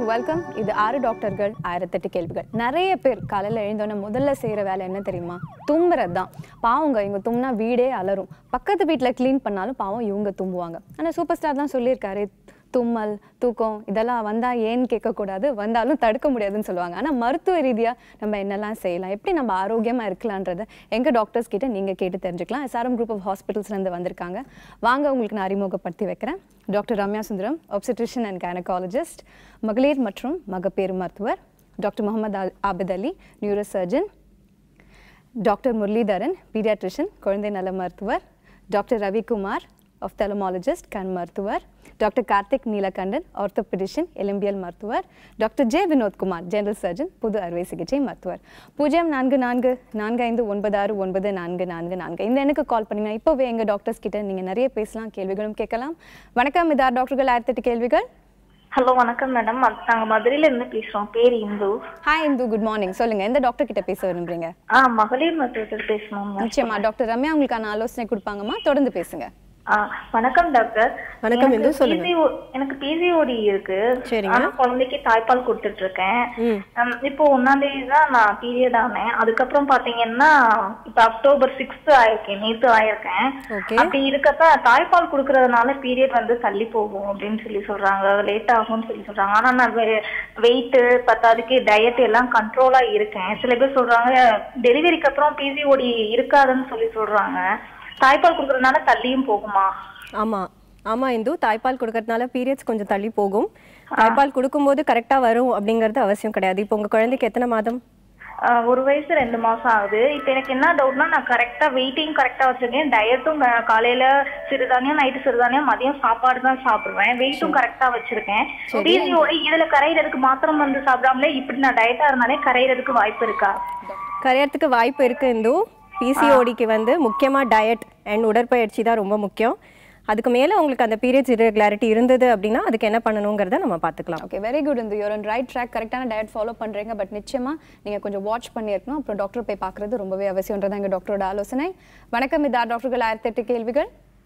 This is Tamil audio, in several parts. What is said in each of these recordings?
வெல்கம் இது ஆறு டாக்டர்கள் ஆயிரத்தெட்டு கேள்விகள் நிறைய பேர் காலையில் எழுந்தோன்னே முதல்ல செய்கிற வேலை என்ன தெரியுமா தும்புறது தான் பாவங்க இவங்க தும்னா வீடே அலரும் பக்கத்து வீட்டில் க்ளீன் பண்ணாலும் பாவம் இவங்க தும்புவாங்க ஆனால் சூப்பர் ஸ்டார் தான் சொல்லியிருக்காரு தும்மல் தூக்கம் இதெல்லாம் வந்தால் ஏன்னு கேட்கக்கூடாது வந்தாலும் தடுக்க முடியாதுன்னு சொல்லுவாங்க ஆனால் மருத்துவ ரீதியாக நம்ம என்னெல்லாம் செய்யலாம் எப்படி நம்ம ஆரோக்கியமாக இருக்கலான்றதை எங்கள் டாக்டர்ஸ் கிட்ட நீங்கள் கேட்டு தெரிஞ்சுக்கலாம் எஸ்ஆர்எம் குரூப் ஆஃப் ஹாஸ்பிட்டல்ஸ்லேருந்து வந்திருக்காங்க வாங்க உங்களுக்கு நான் அறிமுகப்படுத்தி வைக்கிறேன் doctor Ramya Sundaram obstetrician and gynaecologist மகளிர் மற்றும் மகப்பேறு மருத்துவர் doctor Mohammed Abid Ali neuro surgeon doctor Muralidharan paediatrician குழந்தை நல மருத்துவர் டாக்டர் ரவிக்குமார் ஆப்தலமாலஜிஸ்ட் கண் மருத்துவர் டாக்டர் கார்த்திக் நீலகண்டன் ஆர்த்தோபெடிஷியன் எலும்பியல் மருத்துவர் doctor J Vinothkumar general surgeon புது அறுவை சிகிச்சை மருத்துவர் பூஜ்ஜியம் நான்கு நான்கு நான்கு ஐந்து ஒன்பது ஆறு ஒன்பது நான்கு நான்கு நான்கு இந்த எண்ணுக்கு கால் பண்ணிங்கன்னா இப்போவே எங்கள் டாக்டர்ஸ் கிட்ட நீங்கள் நிறைய பேசலாம் கேள்விகளும் கேட்கலாம் வணக்கம் இதார் டாக்டர்கள் ஆயிரத்தெட்டு கேள்விகள் ஹலோ வணக்கம் மேடம் நாங்க மதுரையில இருந்து பேசுறோம் பேர் Indu hi Indu good morning சொல்லுங்க எந்த டாக்டர் கிட்ட பேச விரும்புறீங்க ஆ மகளிர் மருத்துவத்தில் பேசணும் நிச்சயமா டாக்டர் ரம்யா உங்களுக்கான ஆலோசனை கொடுப்பாங்கம்மா தொடர்ந்து பேசுங்க ஆ வணக்கம் டாக்டர் வணக்கம் இந்து, சொல்லுங்க. PCO எனக்கு பிசிஓடி இருக்கு சரிங்க. ஆனா குழந்தைக்கு தாய்ப்பால் கொடுத்துட்டு இருக்கேன் ஹம், இப்போ ஒன்னாம் தேதி தான் நான் பீரியட் ஆனேன் அதுக்கப்புறம் பாத்தீங்கன்னா இப்ப அக்டோபர் சிக்ஸ்த் ஆயிருக்கேன் நேத்து ஆயிருக்கேன் Okay. அப்படி இருக்கப்ப தாய்ப்பால் கொடுக்கறதுனால பீரியட் வந்து தள்ளி போகும் அப்படின்னு சொல்லி சொல்றாங்க லேட் ஆகும்னு சொல்லி சொல்றாங்க ஆனா நான் வெயிட் பத்தாதுக்கு டயட் எல்லாம் கண்ட்ரோலா இருக்கேன் சில பேர் சொல்றாங்க டெலிவரிக்கு அப்புறம் பிசிஓடி இருக்காதுன்னு சொல்லி சொல்றாங்க தாய்ப்பால் கொடுக்கறதுனால தள்ளியும் போகுமா ஆமா ஆமா இந்து தாய்ப்பால் கொடுக்கறதுனால பீரியட்ஸ் கொஞ்சம் தள்ளி போகும் தாய்ப்பால் கொடுக்கும்போது கரெக்டா வரும் அப்படிங்கிறது அவசியம் கிடையாது இப்போ உங்க குழந்தைக்கு எத்தனை மாதம் ஆஹ் ஒரு வயசு ரெண்டு மாசம் ஆகுது இப்ப எனக்கு என்ன டவுட்னா நான் கரெக்டா வெயிட்டிங் கரெக்டா வச்சிருக்கேன் டயட்டும் காலையில சிறுதானியம் நைட்டு சிறுதானியம் மதியம் சாப்பாடு தான் சாப்பிடுவேன் வெயிட்டும் கரெக்டா வச்சிருக்கேன் பிசிஓடி இதுல கரையிறதுக்கு மாத்திரம் வந்து சாப்பிடாமலே இப்படி நான் டயட்டா இருந்தாலே கரையிறதுக்கு வாய்ப்பு இருக்கா கரையறதுக்கு வாய்ப்பு இருக்கு இந்து பிசிஓடிக்கு வந்து முக்கியமா டயட் அண்ட் உடற்பயிற்சி தான் ரொம்ப முக்கியம் அதுக்கு மேல உங்களுக்கு அந்த பீரியட்ஸ் irregularity இருந்தது அப்படின்னா அதுக்கு என்ன பண்ணணுங்கிறத நம்ம பார்த்துக்கலாம் ஓகே வெரி குட் இந்த யூர் ரைட் ட்ராக் கரெக்டான டயட் ஃபாலோ பண்றீங்க பட் நிச்சயமா நீங்க கொஞ்சம் வாட்ச் பண்ணியிருக்கணும் அப்புறம் டாக்டர் போய் பார்க்கறது ரொம்பவே அவசியம்ன்றதான் எங்க டாக்டரோட ஆலோசனை வணக்கம் இதா டாக்டர்கள் ஆயிரத்தி எட்டு கேள்விகள்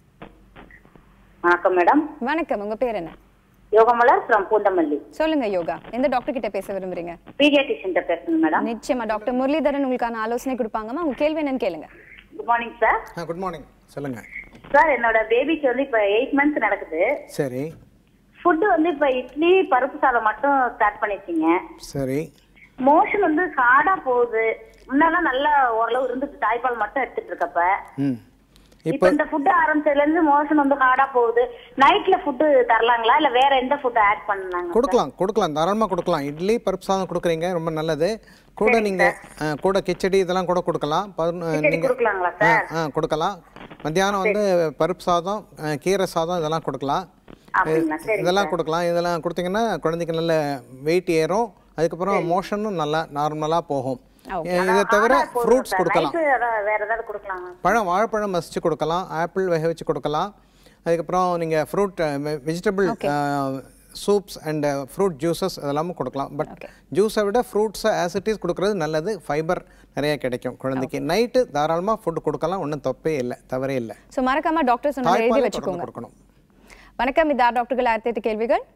வணக்கம் மேடம் வணக்கம் உங்க பேர் என்ன யோகமலர் ஃப்ரம் பூந்தமல்லி சொல்லுங்க யோகா எந்த டாக்டர் கிட்ட பேச விரும்புறீங்க பீடியாட்ரிஷியன் பேசுங்க மேடம் நிச்சயமா டாக்டர் முரளிதரன் உங்களுக்கான ஆலோசனை கொடுப்பாங்கம்மா உங்க கேள்வி என்னன்னு கேளுங்க குட் மார்னிங் சார் ஆ குட் மார்னிங் சொல்லுங்க சார் என்னோட பேபிக்கு வந்து இப்ப எயிட் மந்த்ஸ் நடக்குது சரி ஃபுட்டு வந்து இப்ப இட்லி பருப்பு சாதம் மட்டும் ஸ்டார்ட் பண்ணிருக்கீங்க சரி மோஷன் வந்து ஹார்டா போகுது முன்னெல்லாம் நல்லா ஓரளவு இருந்துச்சு தாய்ப்பால் மட்டும் எடுத்துட்டு இருக்கப்ப ம் இப்ப இப்போ இந்த ஃபுட் ஆரம்பிச்சதுல இருந்து மோஷன் வந்து ஹார்டா போகுது நைட்ல ஃபுட்டு தரலாங்களா இல்ல வேற எந்த ஃபுட் ஆட் பண்ணாங்க கொடுக்கலாம் கொடுக்கலாம் தாராளமாக கொடுக்கலாம் இட்லி பருப்பு சாதம் கொடுக்குறீங்க ரொம்ப நல்லது கூட நீங்கள் கூட கிச்சடி இதெல்லாம் கூட கொடுக்கலாம் கிச்சடி நீங்கள் கொடுக்கலாங்களா ஆ சார் ஆ கொடுக்கலாம் மத்தியானம் வந்து பருப்பு சாதம் ஆ, கீரை சாதம் இதெல்லாம் கொடுக்கலாம் அப்படிங்களா சரி இதெல்லாம் கொடுக்கலாம் இதெல்லாம் கொடுத்தீங்கன்னா குழந்தைக்கு நல்ல வெயிட் ஏறும் அதுக்கப்புறம் மோஷனும் நல்லா நார்மலாக போகும் இதை தவிர ஃப்ரூட்ஸ் கொடுக்கலாம் நைட்டு வேற ஏதாவது கொடுக்கலாமா பழம் வாழைப்பழம் மசிச்சு கொடுக்கலாம் ஆப்பிள் வேக வச்சு கொடுக்கலாம் அதுக்கப்புறம் நீங்கள் fruit vegetable soups and fruit juices அதெல்லாமும் கொடுக்கலாம் பட் ஜூஸை விட ஃப்ரூட்ஸை ஆசிட்டிஸ் கொடுக்கறது நல்லது ஃபைபர் நிறைய கிடைக்கும் குழந்தைக்கு நைட்டு தாராளமாக ஃபுட் கொடுக்கலாம் ஒன்றும் தப்பே இல்லை தவறே இல்லை சோ மறக்காம டாக்டர் சொன்னதை எழுதி தாய்ப்பால் வச்சுக்கோங்க தொடர்ந்து கொடுக்கணும் வணக்கம் இதா டாக்டர்கள் ஆயிரத்தி எட்டு கேள்விகள்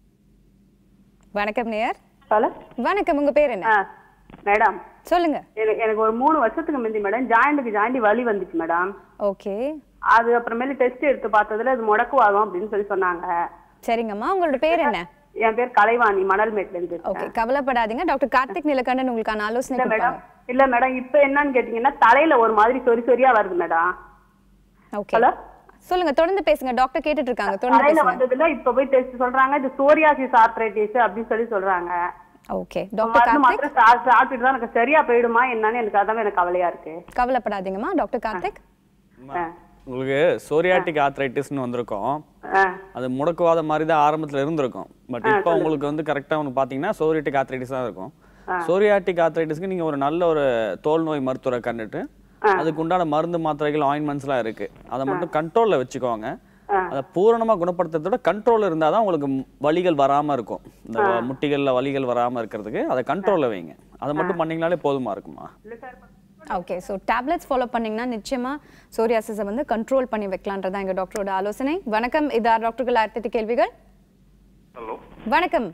வணக்கம் நேயர் ஹலோ வணக்கம் உங்க பேர் என்ன ஆ மேடம் சொல்லுங்க எனக்கு எனக்கு ஒரு மூணு வருஷத்துக்கு முந்தி மேடம் ஜாயிண்ட்டுக்கு ஜாயிண்டி வலி வந்துச்சு மேடம் ஓகே அது அப்புறமேல டெஸ்ட் எடுத்து பார்த்ததுல அது முடக்குவாதம் அப்படின்னு சொல்லி சொன்னாங்க சரிங்கம்மா உங்களோட பேர் என்ன என் பேர் கலைவாணி மணல்மேட்ல இருந்து ஓகே கவலைப்படாதீங்க டாக்டர் கார்த்திக் நிலகண்டன் உங்களுக்கான ஆலோசனை இல்ல மேடம் கொடுப்பாங்க இல்ல மேடம் இப்ப என்னன்னு கேட்டீங்கன்னா தலையில ஒரு மாதிரி சொறி சொரியா வருது மேடம் ஓகே ஹலோ சொல்லுங்க தொடர்ந்து பேசுங்க டாக்டர் கேட்டுட்டு இருக்காங்க தொடர்ந்து தலையில பேசுங்க வந்ததுல இப்ப போய் டெஸ்ட் சொல்றாங்க இது சோரியாசிஸ் ஆர்த்ரைட்டிஸ் அப்படின்னு சொல்லி சொல்றாங்க ஓகே டாக்டர் மருந்து கார்த்திக் மாத்திரை சா- சாப்பிட்டுட்டு தான் எனக்கு சரியா போயிடுமா என்னன்னு எனக்கு அதான் எனக்கு கவலையா இருக்கு கவலைப்படாதீங்கம்மா டாக்டர் கார்த்திக் ஆ. உங்களுக்கு சோரியாட்டிக் ஆத்ரைட்டிஸ்னு வந்திருக்கும் ஆ. அது முடக்குவாத மாதிரி தான் ஆரம்பத்துல இருந்திருக்கும் பட் இப்போ உங்களுக்கு வந்து கரெக்டா ஒன்று பார்த்தீங்கன்னா சோரியாட்டிக் ஆத்ரைட்டிஸ் தான் இருக்கும் சோரியாட்டிக் ஆத்ரைட்டிஸ்க்கு நீங்க ஒரு நல்ல ஒரு தோல் நோய் மருத்துவரை கண்டுட்டு அதுக்கு உண்டான மருந்து மாத்திரைகள் ஆயின்மெண்ட்ஸ்லாம் இருக்கு அதை மட்டும் கண்ட்ரோல்ல வச்சுக்கோங்க அதை பூரணமா குணப்படுத்துறத விட கண்ட்ரோல் இருந்தால் தான் உங்களுக்கு ம்- வலிகள் வராம இருக்கும் இந்த முட்டிகள்ல வலிகள் வராம இருக்கிறதுக்கு அதை கண்ட்ரோல்ல வைங்க அதை மட்டும் பண்ணீங்கனாலே போதுமா இருக்குமா ஓகே ஸோ டேப்லெட்ஸ் ஃபாலோ பண்ணீங்கன்னா நிச்சயமா சோரியாசிஸை வந்து கண்ட்ரோல் பண்ணி வைக்கலான்றதான் எங்க டாக்டரோட ஆலோசனை வணக்கம் இதா டாக்டர்கள் ஆயிரத்தி எட்டு கேள்விகள் ஹலோ வணக்கம்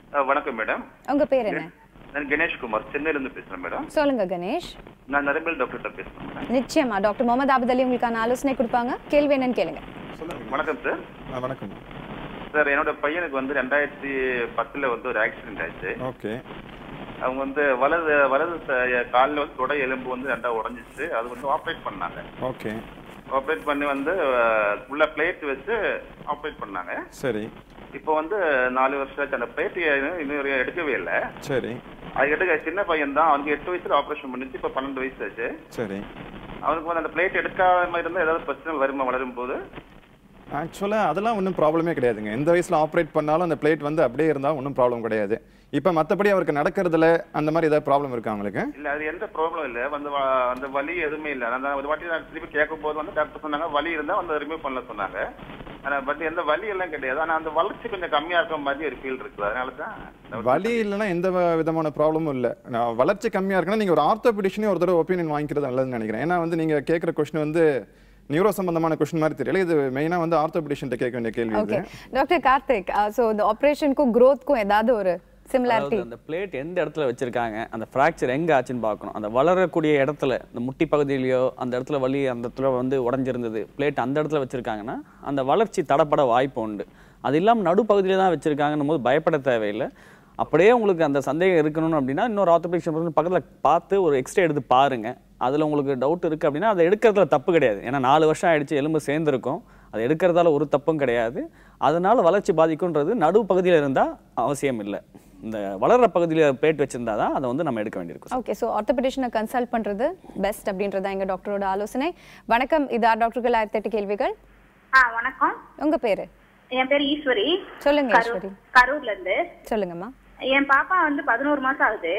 அஹ், வணக்கம் மேடம் உங்க பேர் என்ன நான் கணேஷ்குமார் சென்னையிலேருந்து பேசுகிறேன் மேடம் சொல்லுங்க கணேஷ் நான் நரம்பியல் டாக்டர்கிட்ட பேசுகிறேன் மேடம் நிச்சயமா டாக்டர் முகமது ஆபத் அலி உங்களுக்கான ஆலோசனை கொடுப்பாங்க கேள்வி என்னன்னு கேளுங்க வணக்கம் சார் வணக்கம் சார் என்னோட பையனுக்கு வந்து ரெண்டாயிரத்தி பத்தில் வந்து ஒரு ஆக்சிடென்ட் ஆயிடுச்சு ஓகே அவங்க வந்து வலது வலது ச- கால்ல வந்து தொடை எலும்பு வந்து ரெண்டா உடஞ்சிச்சு அது வந்து ஆப்ரேட் பண்ணாங்க ஓகே ஆப்ரேட் பண்ணி வந்து அஹ், உள்ள பிளேட் வச்சு ஆப்ரேட் பண்ணாங்க சரி இப்போ வந்து நாலு வருஷம் ஆச்சு அந்த பிளேட் இன்னும் வரையும் எடுக்கவே இல்லை சரி அது எடுக்க சின்ன பையன் தான் அவனுக்கு எட்டு வயசுல ஆப்ரேஷன் பண்ணிச்சு இப்போ பன்னெண்டு வயசு ஆச்சு சரி அவனுக்கு வந்து அந்த பிளேட் எடுக்காம இருந்தா ஏதாவது பிரச்சனை வருமா வளரும் போது ஆக்சுவலாக அதெல்லாம் ஒன்றும் ப்ராப்ளமே கிடையாதுங்க எந்த வயசில் ஆப்ரேட் பண்ணாலும் அந்த பிளேட் வந்து அப்படியே இருந்தால் ஒன்றும் ப்ராப்ளம் கிடையாது இப்போ மற்றபடி அவருக்கு நடக்கிறதுல அந்த மாதிரி ஏதாவது ப்ராப்ளம் இருக்கா அவங்களுக்கு இல்ல அது எந்த ப்ராப்ளம் இல்ல வந்து வ- அந்த வலி எதுவுமே இல்ல அந்த ஒரு வாட்டி நான் திருப்பி கேட்கும் போது வந்து டாக்டர் சொன்னாங்க வலி இருந்தா வந்து ரிமூவ் பண்ணல சொன்னாங்க ஆனா பட் எந்த வலி எல்லாம் கிடையாது ஆனா அந்த வளர்ச்சி கொஞ்சம் கம்மியா இருக்க மாதிரி ஒரு ஃபீல் இருக்குது அதனால தான் வலி இல்லைன்னா எந்த வ- விதமான ப்ராப்ளமும் இல்லை நான் வளர்ச்சி கம்மியாக இருக்குன்னா நீங்கள் ஒரு ஆர்த்தோபெடிஷனே ஒரு தடவை ஒப்பீனியன் வாங்கிக்கிறது நல்லதுன்னு நினைக்கிறேன் ஏன்னா வந்து நீங்கள் கேட்குற கொஸ்டின் வந்து நியூரோ சம்பந்தமான கொஸ்டின் மாதிரி தெரியல இது மெயினாக வந்து ஆர்த்தோபெடிஷன்ட்ட கேட்க வேண்டிய கேள்வி ஓகே இது டாக்டர் கார்த்திக் ஸோ இந்த ஆப்ரேஷனுக்கும் க்கும் ஏதாவது ஒரு சிமிலாரிட்டி அதாவது அந்த பிளேட் எந்த இடத்துல வச்சிருக்காங்க அந்த ஃப்ராக்சர் எங்க ஆச்சுன்னு பார்க்கணும் அந்த வளரக்கூடிய இடத்துல இந்த முட்டி பகுதியிலயோ அந்த இடத்துல வலி அந்த இடத்துல வந்து உடஞ்சிருந்தது பிளேட் அந்த இடத்துல வச்சிருக்காங்கன்னா அந்த வளர்ச்சி தடப்பட வாய்ப்பு உண்டு அது இல்லாமல் நடுப்பகுதியில தான் வச்சிருக்காங்கன்னும் போது பயப்பட தேவையில்லை அப்படியே உங்களுக்கு அந்த சந்தேகம் இருக்கணும் அப்படின்னா இன்னொரு ஆர்த்தோபெடிக்ஸ் பக்கத்தில் பார்த்து ஒரு எக்ஸ்ரே எடுத்து பாருங்க அதில் உங்களுக்கு டவுட் இருக்கு அப்படின்னா அதை எடுக்கிறதுல தப்பு கிடையாது ஏன்னா நாலு வருஷம் ஆயிடுச்சு எலும்பு சேர்ந்துருக்கும் அதை எடுக்கிறதால ஒரு தப்பும் கிடையாது அதனால வளர்ச்சி பாதிக்கும்ன்றது நடு பகுதியில் இருந்தால் அவசியம் இல்லை இந்த வளர்ற பகுதியில் பிளேட் வச்சிருந்தா தான் அதை வந்து நம்ம எடுக்க வேண்டியிருக்கும் ஓகே ஸோ ஆர்த்தோபெடிஷனை கன்சல்ட் பண்றது பெஸ்ட் அப்படின்றதா எங்க டாக்டரோட ஆலோசனை வணக்கம் இது ஆர் டாக்டர்கள் ஆயிரத்தி எட்டு கேள்விகள் ஆ வணக்கம் உங்க பேரு என் பேர் ஈஸ்வரி சொல்லுங்க கரூர் ஈஸ்வரி கரூர்ல இருந்து சொல்லுங்கம்மா என் பாப்பா வந்து பதினோரு மாசம் ஆகுது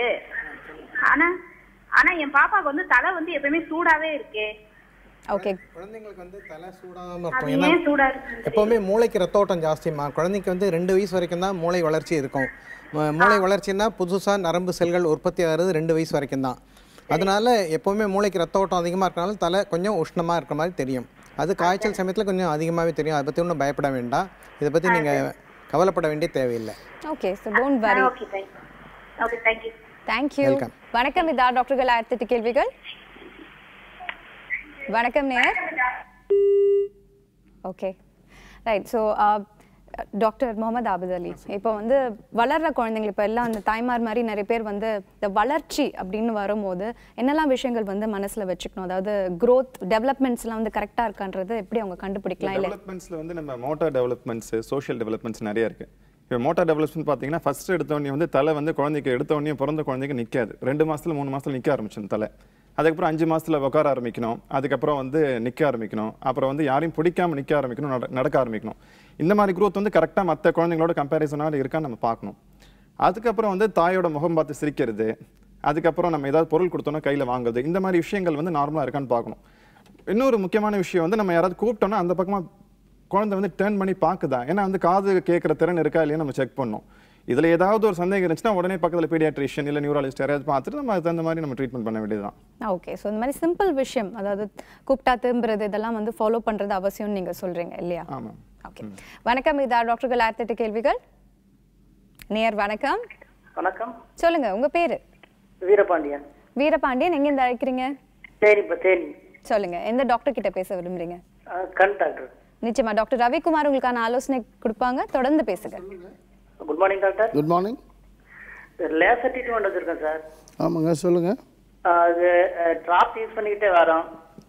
ஆனா ஆனா என் பாப்பாக்கு வந்து தலை வந்து எப்பயுமே சூடாவே இருக்கு ஓகே குழந்தைங்களுக்கு வந்து தலை சூடாகாம அது இருக்கும் ஏன்னா ஏன் சூடா இருக்கு எப்போவுமே மூளைக்கு ரத்தோட்டம் ஜாஸ்திமா குழந்தைக்கு வந்து ரெண்டு வயசு வரைக்கும் தான் மூளை வளர்ச்சி இருக்கும் ம- மூளை வளர்ச்சின்னா புதுசாக நரம்பு செல்கள் உற்பத்தி ஆகிறது ரெண்டு வயசு வரைக்கும் தான் அதனால எப்போவுமே மூளைக்கு ரத்த ஓட்டம் அதிகமாக இருக்கனால தலை கொஞ்சம் உஷ்ணமாக இருக்கிற மாதிரி தெரியும் அது காய்ச்சல் சமயத்தில் கொஞ்சம் அதிகமாகவே தெரியும் அதை பற்றி ஒன்றும் பயப்பட வேண்டாம் இதை பற்றி நீங்கள் கவலைப்பட வேண்டிய தேவையில்லை okay so don't worry okay thank okay thank you thank you Welcome. வணக்கம் இதா டாக்டர்கள் ஆயிரத்தி எட்டு கேள்விகள் வணக்கம் நேர் okay right so doctor Mohammed Abid Ali இப்போ வந்து வளர்ற குழந்தைங்க இப்போ எல்லாம் அந்த தாய்மார் மாதிரி நிறைய பேர் வந்து இந்த வளர்ச்சி அப்படின்னு வரும்போது என்னெல்லாம் விஷயங்கள் வந்து மனசுல வச்சுக்கணும் அதாவது growth டெவலப்மெண்ட்ஸ்லாம் வந்து கரெக்டாக இருக்கான்றது எப்படி அவங்க கண்டுபிடிக்கலாம் இல்லை டெவலப்மெண்ட்ஸில் வந்து நம்ம மோட்டார் டெவலப்மெண்ட்ஸ் சோஷியல் டெவலப்மெண்ட்ஸ் நிறைய இருக்கு இப்போ மோட்டார் டெவலப்மெண்ட் பார்த்தீங்கன்னா ஃபர்ஸ்ட் எடுத்தோடனே வந்து தலை வந்து குழந்தைக்கு எடுத்தோடனே பிறந்த குழந்தைக்கு நிற்காது ரெண்டு மாசத்துல மூணு மாசத்துல நிற்க ஆரம்பிச்சிடும் தலை அதுக்கப்புறம் அஞ்சு மாசத்துல உட்கார ஆரம்பிக்கணும் அதுக்கப்புறம் வந்து நிற்க ஆரம்பிக்கணும் அப்புறம் வந்து யாரையும் பிடிக்காம நிற்க ஆரம்பிக்கணும் நட- நடக்க ஆரம்பிக்கணும் இந்த மாதிரி growth வந்து கரெக்டாக மற்ற குழந்தைங்களோட கம்பேரிசனாக இருக்கான்னு நம்ம பார்க்கணும் அதுக்கப்புறம் வந்து தாயோட முகம் பார்த்து சிரிக்கிறது அதுக்கப்புறம் நம்ம ஏதாவது பொருள் கொடுத்தோன்னா கையில் வாங்குறது இந்த மாதிரி விஷயங்கள் வந்து நார்மலாக இருக்கான்னு பார்க்கணும் இன்னொரு முக்கியமான விஷயம் வந்து நம்ம யாராவது கூப்பிட்டோம்னா அந்த பக்கமாக குழந்தை வந்து டேர்ன் பண்ணி பார்க்குதா ஏன்னா வந்து காது கேட்குற திறன் இருக்கா இல்லையா நம்ம செக் பண்ணணும் இதில் ஏதாவது ஒரு சந்தேகம் இருந்துச்சுன்னா உடனே பக்கத்தில் பீடியாட்ரிஷியன் இல்லை நியூராலஜிஸ்ட் யாராவது பார்த்துட்டு நம்ம அதுக்கு தகுந்த மாதிரி நம்ம ட்ரீட்மெண்ட் பண்ண வேண்டியதுதான் ஓகே ஸோ இந்த மாதிரி சிம்பிள் விஷயம் அதாவது கூப்பிட்டா திரும்புறது இதெல்லாம் வந்து ஃபாலோ பண்றது அவசியம்னு நீங்க சொல்றீங்க இல்லையா ஆமாம் ஓகே வணக்கம் இதா டாக்டர்கள் ஆயிரத்தி எட்டு கேள்விகள் நேர் வணக்கம் வணக்கம் சொல்லுங்க உங்க பேரு வீரபாண்டியன் வீரபாண்டியன் எங்க இருந்து அழைக்கிறீங்க தேனி இப்போ தேனி சொல்லுங்க எந்த டாக்டர் கிட்ட பேச விரும்புறீங்க அஹ், கண் டாக்டர் நிச்சயமா டாக்டர் ரவிக்குமார் உங்களுக்கான ஆலோசனை கொடுப்பாங்க தொடர்ந்து பேசுங்க good morning doctor good morning laser treatment வச்சிருக்கேன் சார் ஆமாங்க சொல்லுங்கள் அஹ், அது ட்ராப் யூஸ் பண்ணிக்கிட்டே வரோம்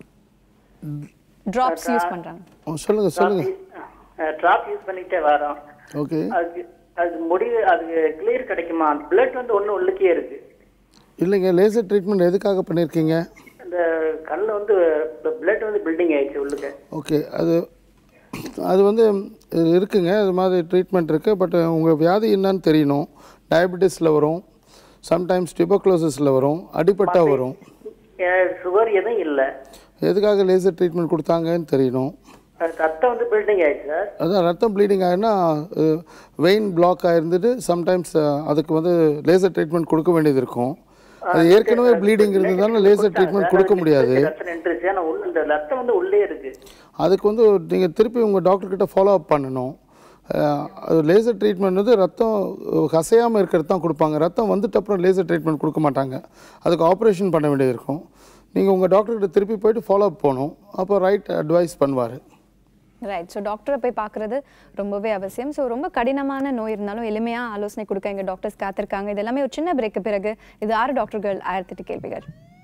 டிராப்ஸ் யூஸ் பண்றாங்க ஓ சொல்லுங்கள் சொல்லுங்கள் ட்ராப் யூஸ் பண்ணிக்கிட்டே வரோம் ஓகே அதுக்கு அது முடிவு அதுக்கு கிளியர் கிடைக்குமா பிளட் வந்து ஒன்றும் உள்ளுக்கே இருக்கு இல்லைங்க லேசர் ட்ரீட்மெண்ட் எதுக்காக பண்ணியிருக்கீங்க இந்த கண்ணில் வந்து பிளட் வந்து பில்டிங் ஆயிடுச்சு உள்ளுக்கு ஓகே அது அது வந்து இருக்குங்க அது மாதிரி ட்ரீட்மெண்ட் இருக்குது பட் உங்கள் வியாதி என்னன்னு தெரியணும் டயபெட்டிஸில் வரும் சம்டைம்ஸ் டியூபர்குலோசிஸில் வரும் அடிபட்டா வரும் சுகர் எதுவும் இல்லை எதுக்காக லேசர் ட்ரீட்மெண்ட் கொடுத்தாங்கன்னு தெரியணும் ரத்தம் வந்து பில்டிங் ஆயிடுச்சு சார் அதான் ரத்தம் ப்ளீடிங் ஆகினா வெயின் பிளாக் ஆயிருந்துட்டு சம்டைம்ஸ் அதுக்கு வந்து லேசர் ட்ரீட்மெண்ட் கொடுக்க வேண்டியது இருக்கும் அது ஏற்கனவே ப்ளீடிங் இருந்ததுனால லேசர் ட்ரீட்மெண்ட் கொடுக்க முடியாது ரத்தம் நின்றுச்சு ஆனால் உள்ள இந்த ரத்தம் வந்து உள்ளே இருக்கு அதுக்கு வந்து நீங்கள் திருப்பி உங்கள் டாக்டர்கிட்ட ஃபாலோ அப் பண்ணணும் அஹ், அது லேசர் ட்ரீட்மெண்ட் வந்து ரத்தம் கசையாமல் இருக்கிறது தான் கொடுப்பாங்க ரத்தம் வந்துட்டு அப்புறம் லேசர் ட்ரீட்மெண்ட் கொடுக்க மாட்டாங்க அதுக்கு ஆப்ரேஷன் பண்ண வேண்டியது இருக்கும் நீங்கள் உங்கள் டாக்டர்கிட்ட திருப்பி போயிட்டு ஃபாலோ அப் போகணும் அப்போ ரைட் அட்வைஸ் பண்ணுவார் ரைட் ஸோ டாக்டரை போய் பார்க்குறது ரொம்பவே அவசியம் ஸோ ரொம்ப கடினமான நோய் இருந்தாலும் எளிமையாக ஆலோசனை கொடுக்க எங்கள் டாக்டர்ஸ் காத்திருக்காங்க இது எல்லாமே ஒரு சின்ன பிரேக்கு பிறகு இது ஆறு டாக்டர்கள் ஆயிரத்தெட்டு கேள்விகள்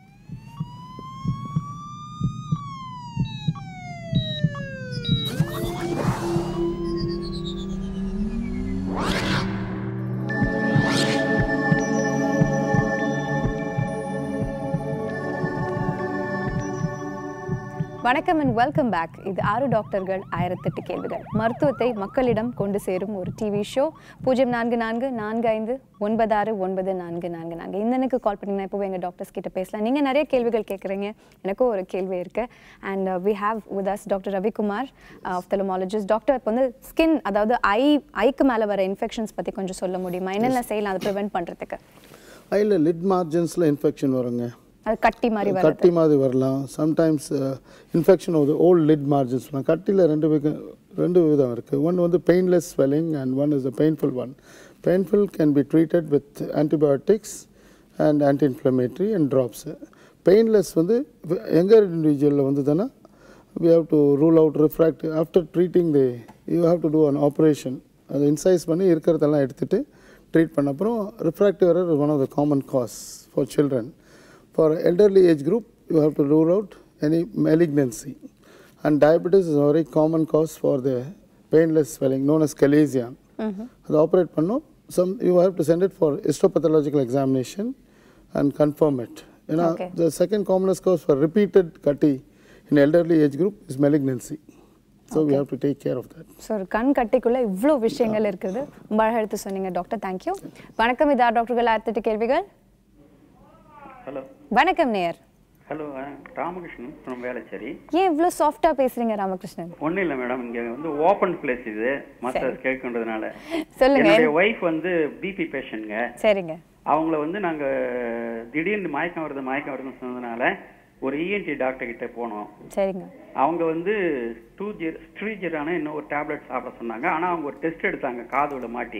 வணக்கம் அண்ட் வெல்கம் பேக் இது ஆறு டாக்டர்கள் ஆயிரத்தெட்டு கேள்விகள் மருத்துவத்தை மக்களிடம் கொண்டு சேரும் ஒரு டிவி ஷோ பூஜ்ஜியம் நான்கு நான்கு நான்கு ஐந்து ஒன்பது ஆறு ஒன்பது நான்கு நான்கு நான்கு இந்த எனக்கு கால் பண்ணிங்கன்னா இப்போ எங்கள் டாக்டர்ஸ் கிட்ட பேசலாம் நீங்கள் நிறைய கேள்விகள் கேட்குறீங்க எனக்கும் ஒரு கேள்வி இருக்குது and we have with us doctor Ravikumar ophthalmologist doctor இப்போ வந்து ஸ்கின் அதாவது ஐ ஐக்கு மேலே வர இன்ஃபெக்ஷன்ஸ் பற்றி கொஞ்சம் சொல்ல முடியுமா என்னென்ன செய்யலாம் அதை ப்ரிவென்ட் பண்ணுறதுக்கு அதில் லிட் மார்ஜின்ஸில் இன்ஃபெக்ஷன் வருங்க அது கட்டி மாதிரி வர கட்டி மாதிரி வரலாம் சம்டைம்ஸ் இன்ஃபெக்ஷன் ஆகுது ஓல்ட் லிட் மார்ஜின்ஸ் கட்டியில் ரெண்டு விக ரெண்டு விதம் இருக்குது ஒன் வந்து painless swelling and one is a painful one painful can be treated with antibiotics and anti inflammatory and drops painless வந்து எங்கர் இண்டிவிஜுவலில் வந்ததுன்னா we have to rule out refract after treating the you have to do an operation அதை இன்சைஸ் பண்ணி இருக்கிறதெல்லாம் எடுத்துட்டு ட்ரீட் பண்ண அப்புறம் refractive error is one of the common cause for children for elderly age group you have to rule out any malignancy and diabetes is a very common cause for the painless swelling known as chalazion அது ஆப்ரேட் பண்ணோம் some you have to send it for histopathological examination and confirm it ஏன்னா Okay. the second commonest cause for repeated கட்டி in elderly age group is malignancy so we have to take care of that so ஒரு கண் கட்டிக்குள்ள இவ்வளோ விஷயங்கள் இருக்குது ரொம்ப அழகாக எடுத்து சொன்னீங்க டாக்டர் தேங்க்யூ வணக்கம் இதா டாக்டர்கள் ஆயிரத்தெட்டு கேள்விகள் ஹலோ வணக்கம் நேயர் ஹலோ ராமகிருஷ்ணன் ஃப்ரம் வேளச்சேரி ஏன் இவ்வளோ சாஃப்டாக பேசுறீங்க ராமகிருஷ்ணன் ஒன்றும் இல்லை மேடம் இங்கே வந்து ஓப்பன் பிளேஸ் இது மற்ற கேட்கன்றதுனால சொல்லுங்க. என்னுடைய ஒய்ஃப் வந்து பிபி பேஷண்ட்ங்க சரிங்க அவங்கள வந்து நாங்கள் திடீர்னு மயக்கம் வருது மயக்கம் வருதுன்னு சொன்னதுனால ஒரு இஎன்டி டாக்டர் கிட்ட போனோம் சரிங்க அவங்க வந்து டூ ஜீர் ஸ்ட்ரீஜரான இன்னும் ஒரு டேப்லெட் சாப்பிட சொன்னாங்க ஆனால் அவங்க ஒரு டெஸ்ட் எடுத்தாங்க காதோட மாட்டி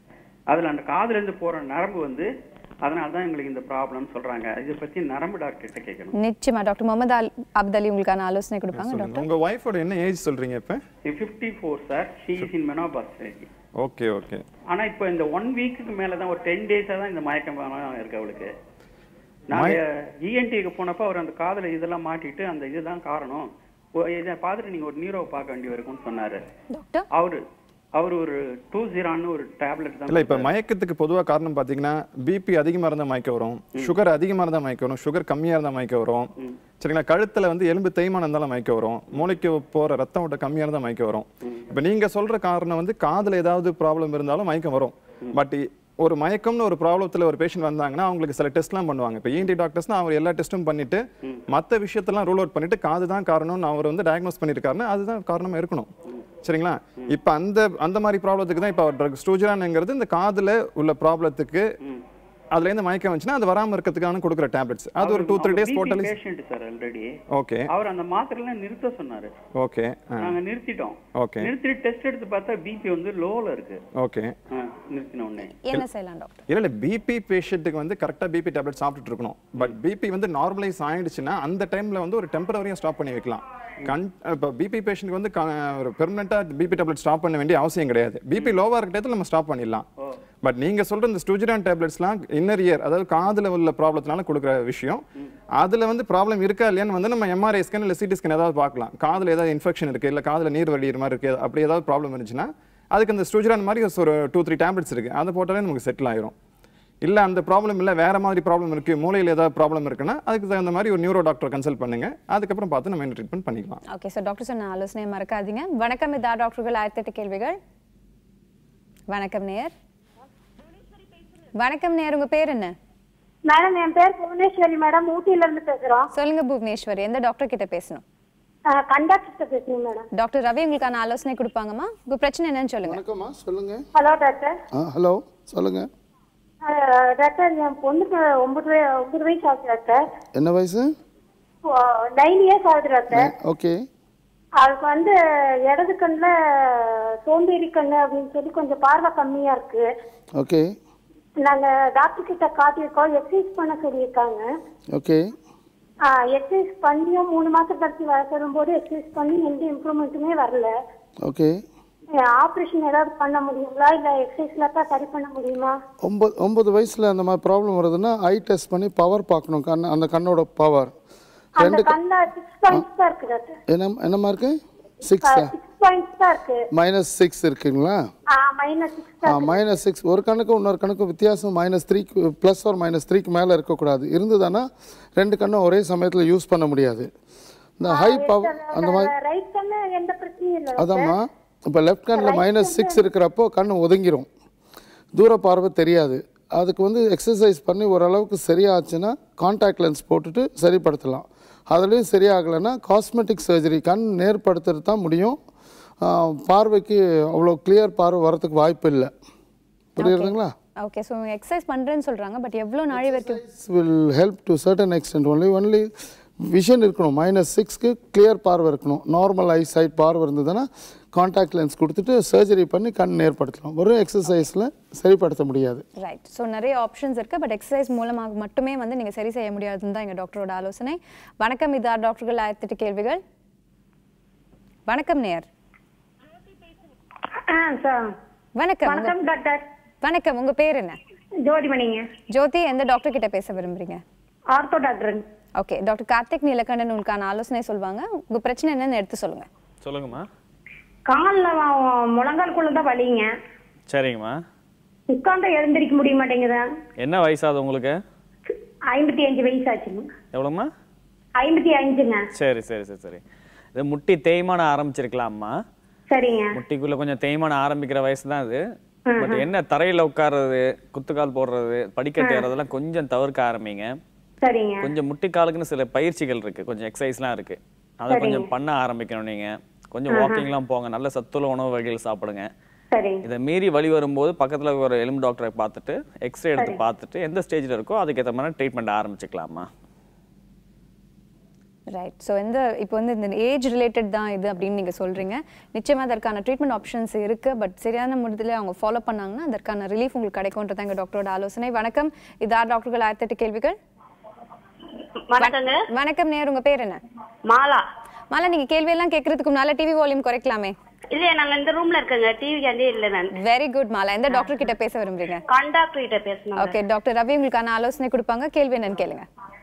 அதில் அந்த காதுலேருந்து போகிற நரம்பு வந்து அதனால தான் எங்களுக்கு இந்த ப்ராப்ளம்னு சொல்கிறாங்க இதை பற்றி நரம்பு டாக்டர் கிட்ட கேட்கணும் நிச்சயமா டாக்டர் முகமது அல் அப்து அலி உங்களுக்கான ஆலோசனை கொடுப்பாங்க சொல்லுங்க டாக்டர் உங்க ஒய்ஃபோட என்ன ஏஜ் சொல்றீங்க இப்ப fifty four sir she is in menopause okay okay ஆனா இப்போ இந்த ஒன் வீக்குக்கு மேல தான் ஒரு டென் டேஸா தான் இந்த மயக்கம் வர- இருக்கு அவளுக்கு நாங்க இஎன்டிக்கு போனப்போ அவர் அந்த காதுல இதெல்லாம் மாட்டிட்டு அந்த இதுதான் காரணம் ஓ, இதை பார்த்துட்டு நீங்க ஒரு நியூரோவை பார்க்க வேண்டி இருக்கும்னு சொன்னாரு டாக்டர் அவரு அவர் ஒரு டூ ஜீரான்னு ஒரு டேப்லெட் தான் இல்ல இப்ப மயக்கத்துக்கு பொதுவா காரணம் பாத்தீங்கன்னா பிபி அதிகமா இருந்தா மயக்கம் வரும் சுகர் அதிகமா இருந்தா மயக்கம் வரும் சுகர் கம்மியா இருந்தா மயக்கம் வரும் சரிங்களா கழுத்துல வந்து எலும்பு தேய்மானம் இருந்தாலும் மயக்கம் வரும் மூளைக்கு போற ரத்தம் ஓட்ட கம்மியா இருந்தா மயக்கம் வரும் இப்ப நீங்க சொல்ற காரணம் வந்து காதுல ஏதாவது ப்ராப்ளம் இருந்தாலும் மயக்கம் வரும் பட் ஒரு மயக்கம்னு ஒரு ப்ராப்ளத்துல ஒரு பேஷண்ட் வந்தாங்கன்னா அவங்களுக்கு சில டெஸ்ட்லாம் பண்ணுவாங்க இப்போ இஎன்டி டாக்டர்ஸ்னா அவர் எல்லா டெஸ்ட்டும் பண்ணிட்டு மத்த விஷயத்தெல்லாம் ரூல் அவுட் பண்ணிட்டு காது தான் காரணம்னு அவர் வந்து டயக்னோஸ் பண்ணியிருக்காருன்னா அதுதான் காரணமா இருக்கணும் சரிங்களா இப்போ அந்த அந்த மாதிரி ப்ராப்ளத்துக்கு தான் இப்போ ட்ரக் ஸ்டூஜரானுங்கிறது இந்த காதுல உள்ள ப்ராப்ளத்துக்கு அதுல இருந்து மயக்கம் வந்துச்சுன்னா அது வராம இருக்கிறதுக்கான கொடுக்குற டேப்லெட்ஸ் அது ஒரு டூ த்ரீ டேஸ் போட்டாலே பேஷண்ட் சார் ஆல்ரெடி ஓகே அவர் அந்த மாத்திரைலாம் நிறுத்த சொன்னாரு ஓகே நாங்க நிறுத்திட்டோம் ஓகே நிறுத்திட்டு டெஸ்ட் எடுத்து பார்த்தா பிபி வந்து லோல இருக்கு ஓகே ஆ, நிறுத்தின உடனே என்ன செய்யலாம் டாக்டர் இல்ல இல்ல பிபி பேஷண்ட்டுக்கு வந்து கரெக்டா பிபி டேப்லெட் சாப்பிட்டுட்டு இருக்கணும் பட் பிபி வந்து நார்மலைஸ் ஆயிடுச்சுன்னா அந்த டைம்ல வந்து ஒரு டெம்பரரியா ஸ்டாப் பண்ணி வைக்கலாம் கண் இப்போ பிபி பேஷண்ட்க்கு வந்து க- ஒரு பெர்மனெண்டா பிபி டேப்லெட் ஸ்டாப் பண்ண வேண்டிய அவசியம் கிடையாது பிபி லோவா இருக்க டயத்துல நம்ம ஸ்டாப் பண்ணிடலாம் பட் நீங்க சொல்ற இந்த ஸ்டூஜரான் டேப்லெட்ஸ்லாம் இன்னர் இயர் அதாவது காதுல உள்ள ப்ராப்ளத்தினால கொடுக்குற விஷயம் அதுல வந்து ப்ராப்ளம் இருக்கா இல்லையான்னு வந்து நம்ம எம்ஆர்ஐ ஸ்கேன் இல்ல சிடி ஸ்கேன் ஏதாவது பார்க்கலாம் காதுல ஏதாவது இன்ஃபெக்ஷன் இருக்கு இல்ல காதுல நீர் வடிகிற மாதிரி இருக்கு அப்படி ஏதாவது ப்ராப்ளம் இருந்துச்சுன்னா அதுக்கு அந்த ஸ்டூஜரான் மாதிரி ஒரு டூ த்ரீ டேப்லெட்ஸ் இருக்கு அதை போட்டாலே நமக்கு செட்டில் ஆயிரும் இல்ல அந்த ப்ராப்ளம் இல்ல வேற மாதிரி ப்ராப்ளம் இருக்கு மூளையில ஏதாவது ப்ராப்ளம் இருக்குன்னா அதுக்கு தகுந்த மாதிரி ஒரு நியூரோ டாக்டர் கன்சல்ட் பண்ணுங்க அதுக்கப்புறம் பார்த்து நம்ம என்ன ட்ரீட்மெண்ட் பண்ணிக்கலாம் ஓகே சார் டாக்டர் சொன்ன ஆலோசனையை மறக்காதீங்க வணக்கம் இதா டாக்டர்கள் ஆயிரத்தெட்டு கேள்விகள் வணக்கம் நேயர் வணக்கம் நேயர் உங்க பேர் என்ன மேடம் என் பேர் புவனேஸ்வரி மேடம் ஊட்டியில இருந்து பேசுறோம் சொல்லுங்க புவனேஸ்வரி எந்த டாக்டர் கிட்ட பேசணும் கண்டக்டர் பேசுறேன் மேடம் டாக்டர் ரவி உங்களுக்கான ஆலோசனை கொடுப்பாங்கம்மா உங்க பிரச்சனை என்னன்னு சொல்லுங்க வணக்கம்மா சொல்லுங்க ஹலோ டாக்டர் ஆ ஹலோ சொல்லுங்க அஹ், டாக்டர் என் பொண்ணுக்கு ஒன்பது வய- ஒன்பது வயசு ஆகுது டாக்டர் என்ன வயசு நைன் இயர்ஸ் ஆகுது டாக்டர் ஓகே அதுக்கு வந்து இடது கண்ணுல சோம்பேறி கண்ணு அப்படின்னு சொல்லி கொஞ்சம் பார்வை கம்மியா இருக்கு ஓகே நாங்க டாக்டர் கிட்ட காட்டியிருக்கோம் எக்ஸசைஸ் பண்ண சொல்லியிருக்காங்க ஓகே எக்ஸசைஸ் பண்ணியும் மூணு மாசம் கழிச்சு வர சொல்லும்போது எக்ஸசைஸ் பண்ணி எந்த இம்ப்ரூவ்மெண்ட்டுமே வரல ஓகே ஆப்ரேஷன் ஏதாவது பண்ண முடியுங்களா இல்ல எக்ஸசைஸ்ல தான் சரி பண்ண முடியுமா ஒம்பது ஒம்பது வயசில் அந்த மாதிரி ப்ராப்ளம் வருதுன்னா ஐ டெஸ்ட் பண்ணி பவர் பார்க்கணும் கண் அந்த கண்ணோட பவர் அந்த ரெண்டு க- கண்ணுல சிக்ஸ் பாயிண்ட்ஸ் தான் இருக்கு டாக்டர் என்ன என்னம்மா இருக்கு சிக்ஸா சிக்ஸ் பாயிண்ட்ஸ் தான் இருக்கு மைனஸ் சிக்ஸ் இருக்குங்களா மைனஸ் சிக்ஸ் மைனஸ் சிக்ஸ் ஒரு கணக்கும் இன்னொரு கணக்கும் வித்தியாசம் மைனஸ் த்ரீக்கு ப்ளஸ் ஒரு மைனஸ் த்ரீக்கு மேலே இருக்கக்கூடாது இருந்ததுன்னா ரெண்டு கண்ணும் ஒரே சமயத்தில் யூஸ் பண்ண முடியாது இந்த ஹை பவர் அந்த மாதிரி ரைட் கண்ணு எந்த பிரச்சனையும் இல்ல அதாம்மா இப்போ லெஃப்ட் கண்ணில் மைனஸ் சிக்ஸ் இருக்கிறப்போ கண் ஒதுங்கிரும் தூர பார்வை தெரியாது அதுக்கு வந்து எக்ஸசைஸ் பண்ணி ஓரளவுக்கு சரியாச்சுன்னா காண்டாக்ட் லென்ஸ் போட்டுட்டு சரிப்படுத்தலாம் அதுலேயும் சரியாகலைன்னா காஸ்மெட்டிக் சர்ஜரி கண் நேர்படுத்துறது தான் முடியும் ஆஹ் பார்வைக்கு அவ்வளோ கிளியர் பார்வை வரதுக்கு வாய்ப்பு இல்லை புரியுதுங்களா ஓகே ஸோ எக்ஸசைஸ் பண்ணுறேன்னு சொல்கிறாங்க பட் எவ்வளோ நாழி வரைக்கும் will help to certain extent only only vision இருக்கணும் மைனஸ் சிக்ஸ்க்கு கிளியர் பார்வை இருக்கணும் நார்மல் ஐ சைட் பார்வை இருந்ததுன்னா காண்டாக்ட் லென்ஸ் கொடுத்துட்டு சர்ஜரி பண்ணி கண் நேர்படுத்தலாம் ஒரு எக்ஸசைஸில் சரிப்படுத்த முடியாது ரைட் ஸோ நிறைய ஆப்ஷன்ஸ் இருக்குது பட் எக்ஸசைஸ் மூலமாக மட்டுமே வந்து நீங்கள் சரி செய்ய முடியாதுன்னு தான் எங்கள் டாக்டரோட ஆலோசனை வணக்கம் இதா டாக்டர்கள் ஆயிரத்தெட்டு கேள்விகள் வணக்கம் நேயர் சார் வணக்கம் வணக்கம் உங்க- டாக்டர் வணக்கம் உங்க பேர் என்ன ஜோதிமணிங்க ஜோதி எந்த டாக்டர் கிட்ட பேச விரும்புறீங்க ortho doctor okay doctor Karthik Neelakandan உங்களுக்கான ஆலோசனை சொல்வாங்க உங்க பிரச்சனை என்னன்னு எடுத்து சொல்லுங்க சொல்லுங்கம்மா கால்ல வ- முழங்கால்குள்ள தான் வலிங்க சரிங்கம்மா உட்கார்ந்து எழுந்திருக்க முடிய மாட்டேங்குதா என்ன வயசாகுது உங்களுக்கு ஐம்பத்தி அஞ்சு வயசு ஆச்சுங்க எவ்வளோம்மா ஐம்பத்தி அஞ்சுங்க சரி சரி சரி சரி இது முட்டி தேய்மானம் ஆரம்பிச்சிருக்கலாம்மா சரிங்க முட்டிக்குள்ள கொஞ்சம் தேய்மானம் ஆரம்பிக்கிற வயசு தான் இது பட் என்ன தரையில உட்கார்றது குத்துக்கால் போடுறது படிக்கட்டு ஏறதெல்லாம் கொஞ்சம் தவிர்க்க ஆரம்பிங்க சரிங்க கொஞ்சம் முட்டிக்காலுக்குன்னு சில பயிற்சிகள் இருக்கு கொஞ்சம் எக்ஸசைஸ்லாம் இருக்கு அதை கொஞ்சம் பண்ண ஆரம்பிக்கணும் நீங்க கொஞ்சம் வாக்கிங்லாம் போங்க நல்ல சத்துள்ள உணவு வகைகள் சாப்பிடுங்க சரிங்க இதை மீறி வழி வரும்போது பக்கத்துல ஒரு எலும்பு டாக்டரை பார்த்துட்டு எக்ஸ்ரே எடுத்து பார்த்துட்டு எந்த ஸ்டேஜ்ல இருக்கோ அதுக்கேற்ற மாதிரி ட்ரீட்மெண்ட் ஆரம்பிச்சுக்கலாமா ரைட் ஸோ எந்த இப்போ வந்து இந்த ஏஜ் ரிலேட்டட் தான் இது அப்படின்னு நீங்கள் சொல்கிறீங்க நிச்சயமாக அதற்கான ட்ரீட்மெண்ட் ஆப்ஷன்ஸ் இருக்குது பட் சரியான முறையில் அவங்க ஃபாலோ பண்ணாங்கன்னா அதற்கான ரிலீஃப் உங்களுக்கு கிடைக்கும்ன்றது எங்கள் டாக்டரோட ஆலோசனை வணக்கம் இது ஆர் டாக்டர்கள் ஆயிரத்தெட்டு கேள்விகள் வணக்கங்க வணக்கம் நேர் உங்கள் பேர் என்ன மாலா மாலா நீங்கள் கேள்வியெல்லாம் கேட்கறதுக்கு முன்னால டிவி வால்யூம் குறைக்கலாமே இல்லையா நாங்க இந்த ரூம்ல இருக்கேங்க டிவி காண்டே இல்ல நான் வெரி குட் மாலா எந்த டாக்டர் கிட்ட பேச விரும்புறீங்க கண்டாக்டர் கிட்ட பேசணும் ஓகே டாக்டர் ரவி உங்களுக்கான ஆலோசனை கொடுப்பாங்க கேள்வி என்னன்னு கேளுங்க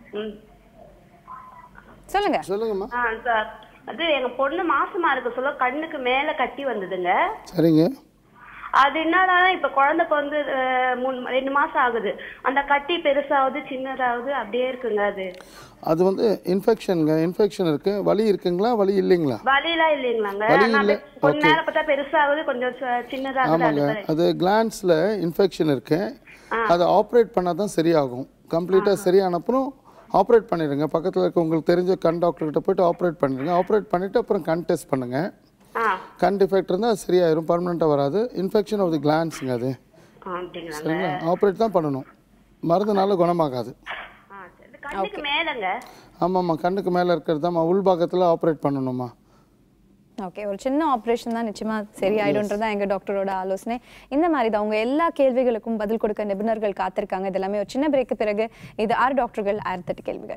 சொல்லுங்க சொல்லுங்கம்மா ஆ சார் அது எங்க பொண்ணு மாசமா இருக்க சொல்ல கண்ணுக்கு மேல கட்டி வந்ததுங்க சரிங்க அது என்னடா இப்ப குழந்தை பிறந்து அஹ், மூணு ரெண்டு மாசம் ஆகுது அந்த கட்டி பெருசாகுது சின்னதாகுது அப்படியே இருக்குங்க அது அது வந்து இன்ஃபெக்ஷனுங்க இன்ஃபெக்ஷன் இருக்கு வலி இருக்குங்களா வலி இல்லைங்களா வலியெல்லாம் இல்லைங்களாங்க வலி ஆனா இல்ல. அப்படியே கொஞ்ச Okay. நேரம் பார்த்தா பெருசாகுது கொஞ்சம் ச- சின்னதாகுது ஆமாங்க அது அது கிளான்ஸில் இன்ஃபெக்ஷன் இருக்கு அதை ஆப்ரேட் பண்ணால் தான் சரியாகும் கம்ப்ளீட்டாக சரியான அப்புறம் ஆப்ரேட் பண்ணிடுங்க பக்கத்தில் இருக்க உங்களுக்கு தெரிஞ்ச கண் டாக்டர் கிட்ட போயிட்டு ஆப்ரேட் பண்ணிடுங்க ஆப்ரேட் பண்ணிவிட்டு அப்புறம் கண் டெஸ்ட் பண்ணுங்க ஆ கண் டிஃபெக்ட் இருந்தால் சரியாயிரும் பர்மனெண்ட்டாக வராது இன்ஃபெக்ஷன் ஆஃப் தி கிளான்ஸுங்க அது ஆ, அப்படிங்களாங்க சரிங்களா ஆப்ரேட் தான் பண்ணணும் மருந்துனால குணமாகாது கண்ணுக்கு மேலங்க ஆமாம்மா கண்ணுக்கு மேலே இருக்கிறது தான் உள்பாகத்தில் ஆப்ரேட் பண்ணணுமா ஓகே ஒரு சின்ன ஆப்ரேஷன் தான் நிச்சயமா சரியாயிடும்ன்றது தான் எங்க டாக்டரோட ஆலோசனை இந்த மாதிரி தான் உங்க எல்லா கேள்விகளுக்கும் பதில் கொடுக்க நிபுணர்கள் காத்திருக்காங்க இது எல்லாமே ஒரு சின்ன பிரேக்கு பிறகு இது ஆறு டாக்டர்கள் ஆயிரத்தெட்டு கேள்விகள்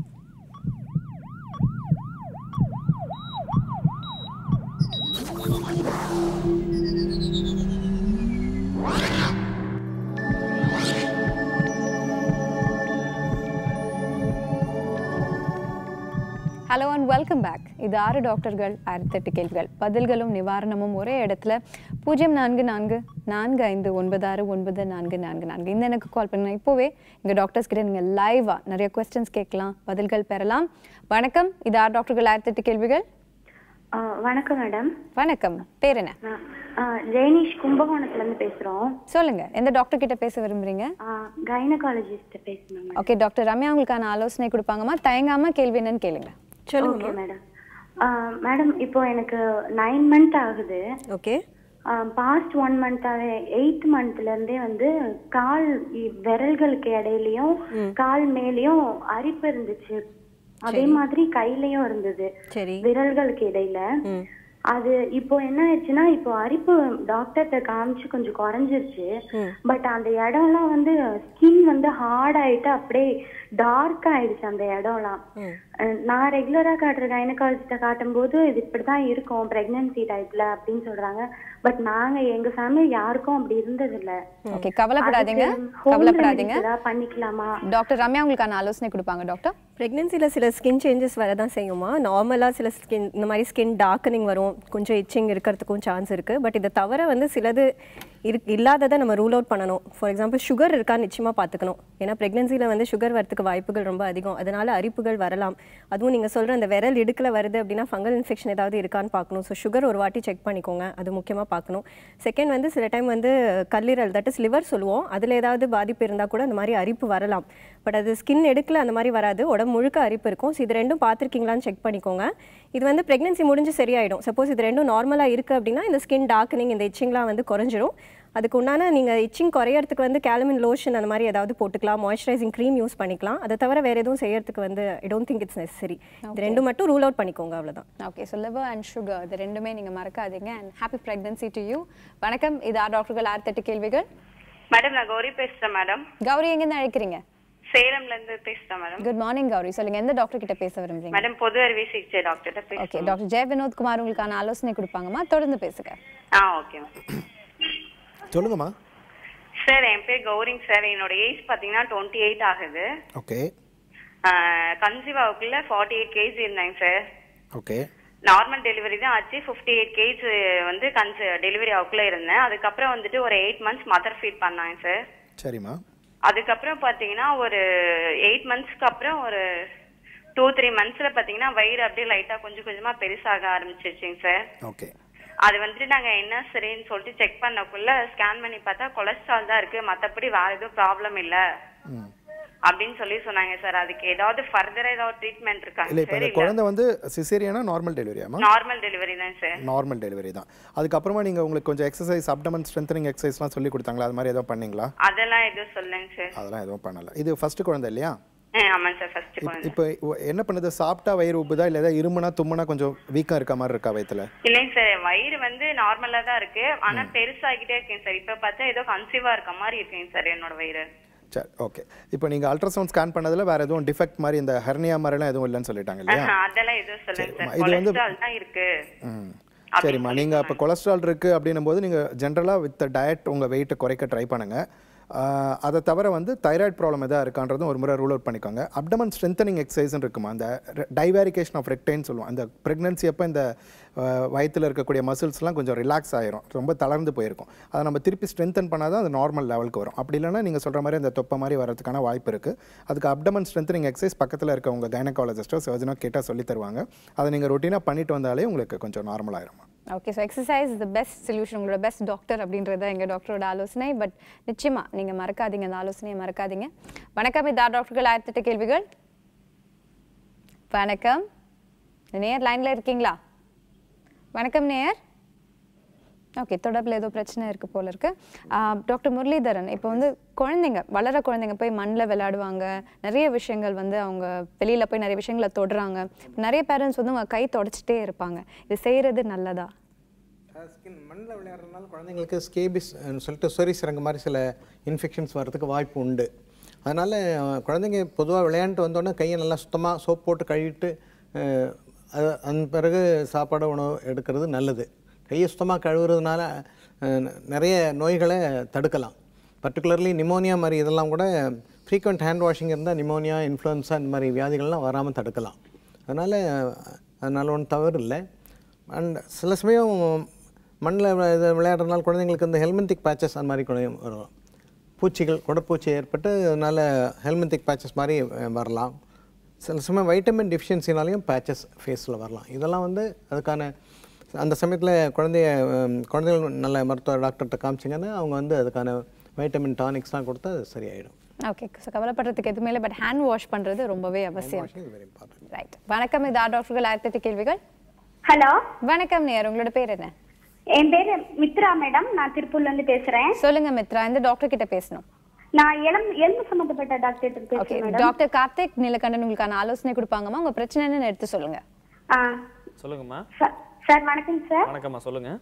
ஹலோ அண்ட் வெல்கம் பேக் இது ஆறு டாக்டர்கள் ஆயிரத்தெட்டு கேள்விகள் பதில்களும் நிவாரணமும் ஒரே இடத்துல பூஜ்ஜியம் நான்கு நான்கு நான்கு ஐந்து ஒன்பது ஆறு ஒன்பது நான்கு நான்கு நான்கு இந்த எனக்கு கால் பண்ணுங்க இப்போவே எங்கள் டாக்டர்ஸ் கிட்ட நீங்கள் லைவாக நிறைய கொஸ்டின்ஸ் கேட்கலாம் பதில்கள் பெறலாம் வணக்கம் இது ஆறு டாக்டர்கள் ஆயிரத்தெட்டு கேள்விகள் ஆ, வணக்கம் மேடம் வணக்கம் பேர் என்ன ஆ, ஜெயனீஷ் கும்பகோணத்துல இருந்து பேசுறோம் சொல்லுங்க எந்த டாக்டர் கிட்ட பேச விரும்புறீங்க கைனகாலஜிஸ்ட் பேசணும் மேடம் ஓகே டாக்டர் ரம்யா உங்களுக்கான ஆலோசனை கொடுப்பாங்கம்மா தயங்காம கேள்வி என்னன்னு கேளுங்க ஓகே மேடம் மேடம் இப்போ எனக்கு நைன் மந்த் ஆகுது ஓகே பாஸ்ட் ஒன் மந்த்தாவே எயித் மந்த்ல இருந்தே வந்து கால் இ- விரல்களுக்கு இடையிலயும் கால் மேலயும் அரிப்பு இருந்துச்சு அதே மாதிரி கையிலயும் இருந்தது சரி விரல்களுக்கு இடையில அது இப்போ என்ன ஆயிடுச்சுன்னா இப்போ அரிப்பு டாக்டர்கிட்ட காமிச்சு கொஞ்சம் குறைஞ்சிருச்சு பட் அந்த இடம்லாம் வந்து ஸ்கின் வந்து ஹார்ட் ஆயிட்டு அப்படியே டார்க் ஆயிடுச்சு அந்த இடம்லாம் அஹ் நான் ரெகுலரா காட்டுற கைனகாலஜிஸ்ட காட்டும் போது இது இப்படிதான் இருக்கும் பிரெக்னன்சி டைப்ல அப்படின்னு சொல்றாங்க பட் நாங்க எங்க ஃபேமிலி யாருக்கும் அப்படி இருந்தது இல்ல ஓகே கவலைப்படாதீங்க அதுக்கு home கவலைப்படாதீங்க remedies ஏதாவது பண்ணிக்கலாமா டாக்டர் ரம்யா உங்களுக்கான ஆலோசனை கொடுப்பாங்க டாக்டர் ப்ரெக்னென்சியில் சில ஸ்கின் சேஞ்சஸ் வரதான் செய்யுமா நார்மலாக சில ஸ்கின் இந்த மாதிரி ஸ்கின் டார்க்கனிங் வரும் கொஞ்சம் இச்சிங் இருக்கிறதுக்கும் சான்ஸ் இருக்குது பட் இதை தவிர வந்து சிலது இரு இல்லாததை நம்ம ரூல் அவுட் பண்ணணும் ஃபார் எக்ஸாம்பிள் சுகர் இருக்கா நிச்சயமாக பார்த்துக்கணும் ஏன்னா ப்ரெக்னென்சியில் வந்து சுகர் வரதுக்கு வாய்ப்புகள் ரொம்ப அதிகம் அதனால அரிப்புகள் வரலாம் அதுவும் நீங்கள் சொல்கிற அந்த விரல் இடுக்கில் வருது அப்படின்னா ஃபங்கல் இன்ஃபெக்ஷன் ஏதாவது இருக்கான்னு பார்க்கணும் ஸோ சுகர் ஒரு வாட்டி செக் பண்ணிக்கோங்க அது முக்கியமாக பார்க்கணும் செகண்ட் வந்து சில டைம் வந்து கல்லீரல் தட் இஸ் லிவர் சொல்லுவோம் அதில் ஏதாவது பாதிப்பு இருந்தால் கூட அந்த மாதிரி அரிப்பு வரலாம் பட் அது ஸ்கின் எடுக்கல அந்த மாதிரி வராது உடம்பு முழுக்க அரிப்பு இருக்கும் ஸோ இது ரெண்டும் பார்த்துருக்கீங்களான்னு செக் பண்ணிக்கோங்க இது வந்து ப்ரெக்னன்சி முடிஞ்சு சரியாயிடும் சப்போஸ் இது ரெண்டும் நார்மலாக இருக்குது அப்படின்னா இந்த ஸ்கின் டார்க்கனிங் இந்த இச்சிங்லாம் வந்து குறைஞ்சிரும் அதுக்கு உண்டான நீங்கள் இச்சிங் குறையறதுக்கு வந்து கேலமின் லோஷன் அந்த மாதிரி ஏதாவது போட்டுக்கலாம் மாய்ஸ்சரைசிங் க்ரீம் யூஸ் பண்ணிக்கலாம் அதை தவிர வேறு எதுவும் செய்யறதுக்கு வந்து I don't think it's necessary இது ரெண்டு மட்டும் ரூல் அவுட் பண்ணிக்கோங்க அவ்வளோதான் okay so liver and sugar இது ரெண்டுமே நீங்கள் மறக்காதீங்க and happy pregnancy to you வணக்கம் இது ஆர் டாக்டர்கள் ஆயிரத்தெட்டு கேள்விகள் மேடம் நான் கௌரி பேசுறேன் மேடம் கௌரி எங்கேருந்து அழைக்கிறீங்க சேலம்ல இருந்து பேசுறேன் மேடம் குட் மார்னிங் கௌரி சொல்லுங்க எந்த டாக்டர் கிட்ட பேச விரும்புறீங்க மேடம் பொது அறுவை சிகிச்சை டாக்டர்கிட்ட ஓகே பேசுறேன் டாக்டர் ஜெய வினோத் குமார் உங்களுக்கான ஆலோசனை கொடுப்பாங்கம்மா தொடர்ந்து பேசுங்க ஆ ஓகே சொல்லுங்கம்மா சார் என் பேர் கௌரிங் சார் என்னோட ஏஜ் பாத்தீங்கன்னா டுவெண்ட்டி எயிட் ஆகுது ஓகே கன்சீவ் ஆகுக்குள்ள ஃபார்ட்டி எயிட் கேஜி இருந்தாங்க சார் ஓகே நார்மல் டெலிவரி தான் ஆச்சு ஃபிஃப்டி எயிட் கேஜ் வந்து கன்சி டெலிவரி ஆகுக்குள்ள இருந்தேன் அதுக்கப்புறம் வந்துட்டு ஒரு எயிட் மந்த்ஸ் மதர் ஃபீட் பண்ணாங்க சார் சரிம்மா அதுக்கப்புறம் பாத்தீங்கன்னா ஒரு எயிட் மந்த்ஸ்க்கு அப்புறம் ஒரு டூ த்ரீ மந்த்ஸ்ல பாத்தீங்கன்னா வயிறு அப்படியே லைட்டா கொஞ்சம் கொஞ்சமா பெருசாக ஆரம்பிச்சிருச்சுங்க சார் ஓகே அது வந்துட்டு நாங்க என்ன சரின்னு சொல்லிட்டு செக் பண்ணக்குள்ள ஸ்கேன் பண்ணி பார்த்தா கொலஸ்ட்ரால் தான் இருக்கு மத்தபடி வேற எதுவும் ப்ராப்ளம் இல்ல அப்படின்னு சொல்லி சொன்னாங்க சார் அதுக்கு ஏதாவது ஃபர்தரா ஏதாவது ட்ரீட்மெண்ட் இல்லை இருக்காங்க இப்போ சார் இந்த இல்ல குழந்தை வந்து சிசேரியானா நார்மல் டெலிவரியாமா நார்மல் டெலிவரி தான் சார் நார்மல் டெலிவரி தான் அதுக்கப்புறமா நீங்கள் உங்களுக்கு கொஞ்சம் எக்ஸசைஸ் அப்டமன் ஸ்ட்ரென்தனிங் எக்ஸசைஸ்லாம் சொல்லி கொடுத்தாங்களா அது மாதிரி எதுவும் பண்ணீங்களா அதெல்லாம் எதுவும் சொல்லுங்க சார் அதெல்லாம் எதுவும் பண்ணல இது ஃபர்ஸ்ட் குழந்தை இல்லையா ஆமாங்க சார் ஃபர்ஸ்ட் குழந்தை இப்போ என்ன பண்ணுது சாப்பிட்டா வயிறு உப்புதா இல்லை ஏதாவது இருமுனா தும்முனா கொஞ்சம் வீக்காக இருக்க மாதிரி இருக்கா வயித்துல இல்லைங்க சார் வயிறு வந்து நார்மலா தான் இருக்கு ஆனா பெருசாகிட்டே இருக்கேன் சார் இப்ப பார்த்தா ஏதோ கன்சீவா இருக்க மாதிரி இருக்குங்க சார் என்னோட வயிறு சரி ஓகே இப்போ நீங்கள் அல்ட்ராசவுண்ட் ஸ்கேன் பண்ணதில் வேறு எதுவும் டிஃபெக்ட் மாதிரி இந்த ஹெர்னியா மாதிரிலாம் எதுவும் இல்லைன்னு சொல்லிட்டாங்க இல்லையா ஆஹா, அதெல்லாம் எதுவும் சொல்லுங்க சார் இது வந்து- கொலஸ்ட்ரால் தான் இருக்கு ம் சரிம்மா நீங்கள் அப்போ கொலஸ்ட்ரால் இருக்குது அப்படின்னும் போது நீங்கள் ஜென்ரலாக வித் டயட் உங்கள் வெயிட்டை குறைக்க ட்ரை பண்ணுங்கள் அதை தவிர வந்து தைராய்டு ப்ராப்ளம் எதாவது இருக்கான்றதும் ஒரு முறை ரூல் அவுட் பண்ணிக்கோங்க அப்டமன் ஸ்ட்ரென்தனிங் எக்ஸசைஸ்னு இருக்குமா அந்த டைவேரிகேஷன் ஆஃப் ரெக்டைன்னு சொல்லுவோம் அந்த ப்ரெக்னன்சி அப்போ இந்த வயிற்றில் இருக்கக்கூடிய மசில்ஸ்லாம் கொஞ்சம் ரிலாக்ஸ் ஆயிரும் ரொம்ப தளர்ந்து போயிருக்கும் அதை நம்ம திருப்பி ஸ்ட்ரென்தன் பண்ணால் தான் அது நார்மல் லெவலுக்கு வரும் அப்படி இல்லைன்னா நீங்கள் சொல்கிற மாதிரி அந்த தொப்பை மாதிரி வரதுக்கான வாய்ப்பு இருக்குது அதுக்கு அப்டமன் ஸ்ட்ரென்தனிங் எக்ஸசைஸ் பக்கத்தில் இருக்க உங்கள் கைனகாலஜிஸ்டோ சர்ஜனோ கேட்டால் சொல்லி தருவாங்க அதை நீங்கள் ரொட்டீனாக பண்ணிட்டு வந்தாலே உங்களுக்கு கொஞ்சம் நார்மல் ஆயிரும் okay so exercise the best solution உங்களோட பெஸ்ட் டாக்டர் அப்படின்றது தான் எங்கள் டாக்டரோட ஆலோசனை பட் நிச்சயமா நீங்கள் மறக்காதீங்க அந்த ஆலோசனையை மறக்காதீங்க வணக்கம் இதா டாக்டர்கள் ஆயிரத்தெட்டு கேள்விகள் வணக்கம் நேர் லைனில் இருக்கீங்களா வணக்கம் நேர் ஓகே தொடர்பில் ஏதோ பிரச்சனை இருக்கு போல இருக்கு ஆஹ் டாக்டர் முரளிதரன் இப்போ வந்து குழந்தைங்க வளர குழந்தைங்க போய் மண்ணில் விளையாடுவாங்க நிறைய விஷயங்கள் வந்து அவங்க வெளியில் போய் நிறைய விஷயங்களை தொடுறாங்க நிறைய பேரண்ட்ஸ் வந்து அவங்க கை தொடச்சிட்டே இருப்பாங்க இது செய்கிறது நல்லதா ஸ்கின் மண்ணில் விளையாடுறதுனால குழந்தைங்களுக்கு ஸ்கேபிஸ் சொல்லிட்டு சொரி சிறங்க மாதிரி சில இன்ஃபெக்ஷன்ஸ் வர்றதுக்கு வாய்ப்பு உண்டு அதனால் குழந்தைங்க பொதுவாக விளையாண்டுட்டு வந்தோடனே கையை நல்லா சுத்தமாக சோப் போட்டு கழுவிட்டு அஹ், அது அதன் பிறகு சாப்பாடு உணவு எடுக்கிறது நல்லது கையை சுத்தமாக கழுவுறதுனால அஹ், நிறைய நோய்களை தடுக்கலாம் பர்டிகுலர்லி நிமோனியா மாதிரி இதெல்லாம் கூட ஃப்ரீக்வெண்ட் ஹேண்ட் வாஷிங் இருந்தால் நிமோனியா இன்ஃப்ளூயன்ஸா இந்த மாதிரி வியாதிகள்லாம் வராமல் தடுக்கலாம் அதனால் அதனால் ஒன்றும் தவறு இல்லை அண்ட் சில சமயம் மண்ணில் இது விளையாடுறதுனால குழந்தைங்களுக்கு இந்த ஹெல்மெந்திக் பேச்சஸ் அந்த மாதிரி கூட வரும் பூச்சிகள் குடற்பூச்சி ஏற்பட்டு அதனால் ஹெல்மெந்திக் பேச்சஸ் மாதிரி அஹ், வரலாம் சில சமயம் வைட்டமின் டிஃபிஷியன்சினாலையும் பேச்சஸ் ஃபேஸில் வரலாம் இதெல்லாம் வந்து அதுக்கான அந்த சமயத்தில் குழந்தைய அஹ், குழந்தைகள் நல்ல மருத்துவ டாக்டர்கிட்ட காமிச்சிங்கன்னா அவங்க வந்து அதுக்கான வைட்டமின் டானிக்ஸ்லாம் கொடுத்தா அது சரியாயிடும் ஓகே ஸோ கவலைப்படுறதுக்கு எதுவுமே இல்லை பட் ஹேண்ட் வாஷ் பண்ணுறது ரொம்பவே அவசியம் ரைட் வணக்கம் இதா டாக்டர்கள் ஆயிரத்தெட்டு கேள்விகள் ஹலோ வணக்கம் நேர் உங்களோட பேர் என்ன என் பேரு மித்ரா மேடம் நான் திருப்பூர்ல இருந்து பேசுறேன் சொல்லுங்க மித்ரா இந்த டாக்டர் கிட்ட பேசணும் நான் எலும்பு எலும்பு சம்பந்தப்பட்ட டாக்டர் ஓகே பேசுறேன் மேடம் டாக்டர் கார்த்திக் நீலகண்டன் உங்களுக்கான ஆலோசனை கொடுப்பாங்கம்மா உங்க பிரச்சனை என்னன்னு எடுத்து சொல்லுங்க ஆ சொல்லுங்கம்மா சார் வணக்கம் சார் வணக்கம்மா சொல்லுங்க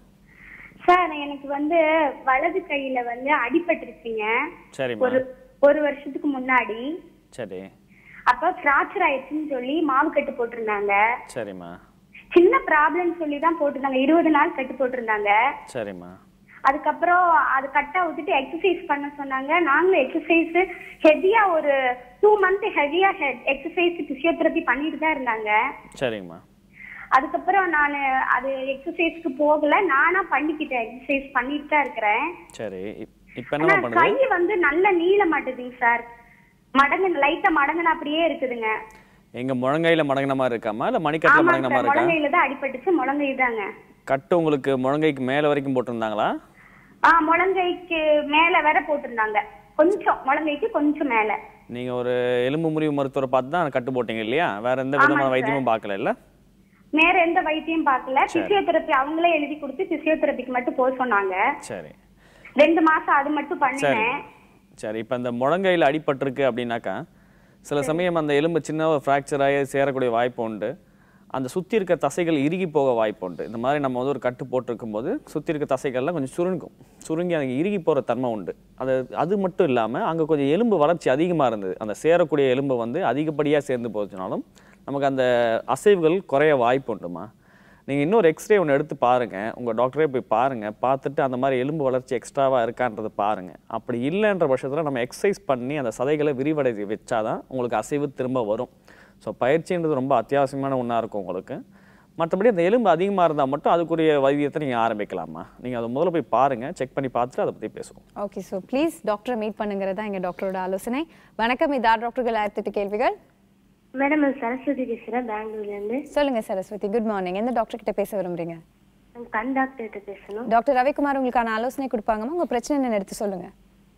சார் எனக்கு வந்து வலது கையில வந்து அடிபட்டுருச்சுங்க சரிம்மா ஒரு ஒரு வருஷத்துக்கு முன்னாடி சரி அப்ப ஃப்ராக்சர் ஆயிடுச்சுன்னு சொல்லி மாவு கட்டு போட்டிருந்தாங்க சரிம்மா சின்ன ப்ராப்ளம் சொல்லி தான் போட்டிருந்தாங்க இருபது நாள் கட்டு போட்டிருந்தாங்க சரிம்மா அதுக்கப்புறம் அது கட்டா விட்டுட்டு எக்ஸசைஸ் பண்ண சொன்னாங்க நாங்களும் எக்ஸசைஸ் ஹெவியா ஒரு டூ மந்த் ஹெவியா எக்ஸசைஸ் பிசியோதெரப்பி பண்ணிட்டு தான் இருந்தாங்க சரிங்கம்மா அதுக்கப்புறம் நான் அது எக்ஸசைஸ்க்கு போகல நானா பண்ணிக்கிட்டேன் எக்ஸசைஸ் பண்ணிட்டு தான் இருக்கிறேன் சரி இப்- இப்ப ஆனா என்னம்மா கை பண்ணுது வந்து நல்ல நீள மாட்டுதுங்க சார் மடங்கு லைட்டா மடங்குன அப்படியே இருக்குதுங்க எங்க முழங்கையில மடங்கின மாதிரி இருக்காமா இல்ல மணிக்கட்டுல ஆமா மடங்கின சார் மாதிரி இருக்கா முழங்கையில தான் அடிபட்டுச்சு முழங்கை தாங்க கட்டு உங்களுக்கு முழங்கைக்கு மேல வரைக்கும் போட்டிருந்தாங்களா ஆ முழங்கைக்கு மேல வேற போட்டிருந்தாங்க கொஞ்சம் முழங்கைக்கு கொஞ்சம் மேல நீங்க ஒரு எலும்பு முறிவு மருத்துவரை பார்த்து தான் கட்டு போட்டீங்க இல்லையா வேற எந்த ஆமாங்க விதமான சார். வைத்தியமும் பார்க்கல இல்ல வேற எந்த வைத்தியம் பார்க்கல சரி. பிசியோதெரப்பி அவங்களே எழுதி கொடுத்து பிசியோதெரப்பிக்கு மட்டும் போக சொன்னாங்க சரி ரெண்டு மாசம் அது மட்டும் சரி பண்ணினேன் சரி இப்போ இந்த முழங்கையில் அடிபட்டிருக்கு அப்படின்னாக்கா சில சமயம் அந்த எலும்பு சின்ன ஒரு ஃப்ராக்சர் ஆகி சேரக்கூடிய வாய்ப்பு உண்டு அந்த சுற்றி இருக்க தசைகள் இறுகி போக வாய்ப்பு உண்டு இந்த மாதிரி நம்ம வந்து ஒரு கட்டு போட்டிருக்கும் போது சுற்றி இருக்க தசைகள்லாம் கொஞ்சம் சுருங்கும் சுருங்கி அது இறுகி போகிற தன்மை உண்டு அது அது மட்டும் இல்லாமல் அங்கே கொஞ்சம் எலும்பு வளர்ச்சி அதிகமாக இருந்தது அந்த சேரக்கூடிய எலும்பு வந்து அதிகப்படியாக சேர்ந்து போச்சுனாலும் நமக்கு அந்த அசைவுகள் குறைய வாய்ப்பு உண்டுமா நீங்கள் இன்னொரு எக்ஸ்ரே ஒன்று எடுத்து பாருங்கள் உங்கள் டாக்டரே போய் பாருங்கள் பார்த்துட்டு அந்த மாதிரி எலும்பு வளர்ச்சி எக்ஸ்ட்ராவாக இருக்கான்றதை பாருங்கள் அப்படி இல்லைன்ற பட்சத்தில் நம்ம எக்ஸசைஸ் பண்ணி அந்த சதைகளை விரிவடை வச்சாதான் உங்களுக்கு அசைவு திரும்ப வரும் ஸோ பயிற்சின்றது ரொம்ப அத்தியாவசியமான ஒன்றா இருக்கும் உங்களுக்கு மற்றபடி அந்த எலும்பு அதிகமாக இருந்தால் மட்டும் அதுக்குரிய வைத்தியத்தை நீங்கள் ஆரம்பிக்கலாமா நீங்கள் அதை முதல்ல போய் பாருங்கள் செக் பண்ணி பார்த்துட்டு அதை பற்றி பேசுவோம் ஓகே ஸோ ப்ளீஸ் டாக்டரை மீட் பண்ணுங்கிறது தான் எங்கள் டாக்டரோட ஆலோசனை வணக்கம் இது ஆர் டாக்டர்கள் ஆயிரத்தி கேள்விகள் மேடம் நான் சரஸ்வதி பேசுறேன் பெங்களூர்ல இருந்து சொல்லுங்க சரஸ்வதி குட் மார்னிங் எந்த டாக்டர் கிட்ட பேச விரும்புறீங்க நான் கண் டாக்டர்கிட்ட பேசணும் டாக்டர் ரவிக்குமார் உங்களுக்கான ஆலோசனை கொடுப்பாங்கம்மா உங்க பிரச்சனை என்னன்னு எடுத்து சொல்லுங்க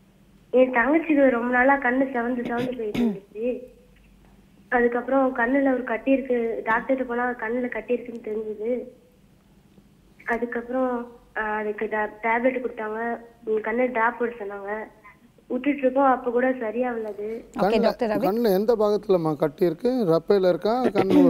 என் தங்கச்சிக்கு ரொம்ப நாளா கண்ணு செவந்து செவந்து போயிட்டு இருந்துச்சு அதுக்கப்புறம் கண்ணுல ஒரு கட்டி இருக்கு டாக்டர்கிட்ட போனா கண்ணுல கட்டி இருக்குன்னு தெரிஞ்சது அதுக்கப்புறம் ஆஹ், அதுக்கு டேப்லெட் கொடுத்தாங்க உம், கண்ணு டிராப் போட சொன்னாங்க விட்டுட்டு இருக்கோம் அப்ப கூட சரியாகலது கண்ணில் கண்ணில் எந்த பாகத்துலம்மா கட்டி இருக்கு ரப்பையில் இருக்கா கண்ணு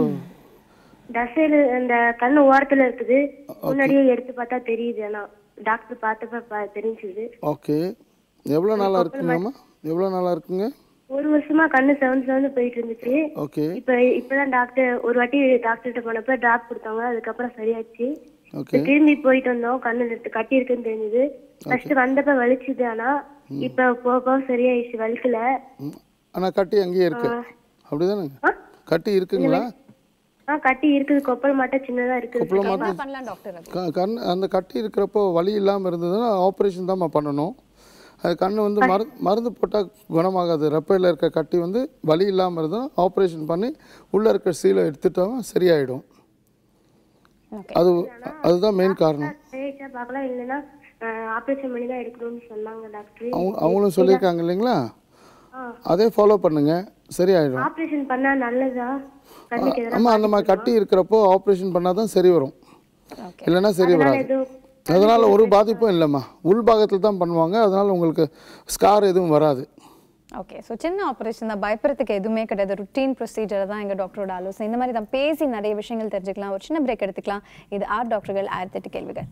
தசையில அந்த கண்ணு ஓரத்துல இருக்குது முன்னாடியே எடுத்து பார்த்தா தெரியுது ஆனா டாக்டர் பார்த்தப்ப பா- தெரிஞ்சுது ஓகே எவ்வளோ நாளாக இருக்குங்கம்மா எவ்வளோ நாளாக இருக்குங்க ஒரு வருஷமா கண்ணு செவந்து செவந்து போயிட்டு இருந்துச்சு ஓகே இப்ப இப்பதான் டாக்டர் ஒரு வாட்டி டாக்டர்கிட்ட போனப்ப டிராப் கொடுத்தாங்க அதுக்கப்புறம் சரியாச்சு ஓகே இப்ப திரும்பி போயிட்டு வந்தோம் கண்ணு எடுத்து கட்டி இருக்குன்னு தெரிஞ்சது ஃபர்ஸ்ட் வந்தப்ப வலிச்சுது ஆனா இப்ப போக போக சரியாயிடுச்சு வலிக்கல ஆனால் கட்டி அங்கேயே இருக்கு அப்படிதானங்க கட்டி இருக்குங்களா ஆ கட்டி இருக்குது கொப்பல் மட்டும் சின்னதா இருக்குது கொப்பளம் மட்டும் பண்ணலாம் டாக்டர் க- கண் அந்த கட்டி இருக்கிறப்போ வலி இல்லாமல் இருந்ததுன்னா ஆப்ரேஷன் தான்மா பண்ணணும் அது கண் வந்து மரு மருந்து போட்டால் குணமாகாது ரெப்பையில் இருக்க கட்டி வந்து வலி இல்லாமல் இருந்தால் ஆப்ரேஷன் பண்ணி உள்ளே இருக்க சீலை எடுத்துட்டோம் சரியாயிடும் அது அதுதான் மெயின் காரணம் சரியாச்சா பார்க்கலாம் இல்லைன்னா ஆபரேஷன் பண்ணி தான் எடுக்கணும்னு சொன்னாங்க டாக்டர் அவங்க அவங்களும் சொல்லியிருக்காங்க இல்லைங்களா அதே ஃபாலோ பண்ணுங்க சரியாயிடும் ஆபரேஷன் பண்ணா நல்லதா கண்ணுக்கு எதனா ஆமாம் அந்த மாதிரி கட்டி இருக்கிறப்போ ஆப்ரேஷன் பண்ணால் தான் சரி வரும் இல்லைன்னா சரி அதனால வராது எதுவும் அதனால ஒரு பாதிப்பும் இல்லைம்மா உள் பாகத்தில் தான் பண்ணுவாங்க அதனால உங்களுக்கு ஸ்கார் எதுவும் வராது ஓகே ஸோ சின்ன ஆப்ரேஷன் தான் பயப்படுறதுக்கு எதுவுமே கிடையாது ருட்டீன் ப்ரொசீஜர் தான் எங்கள் டாக்டரோட ஆலோசனை இந்த மாதிரி தான் பேசி நிறைய விஷயங்கள் தெரிஞ்சுக்கலாம் ஒரு சின்ன பிரேக் எடுத்துக்கலாம் இது ஆர் டாக்டர்கள் ஆயிரத்தி எட்டு கேள்விகள்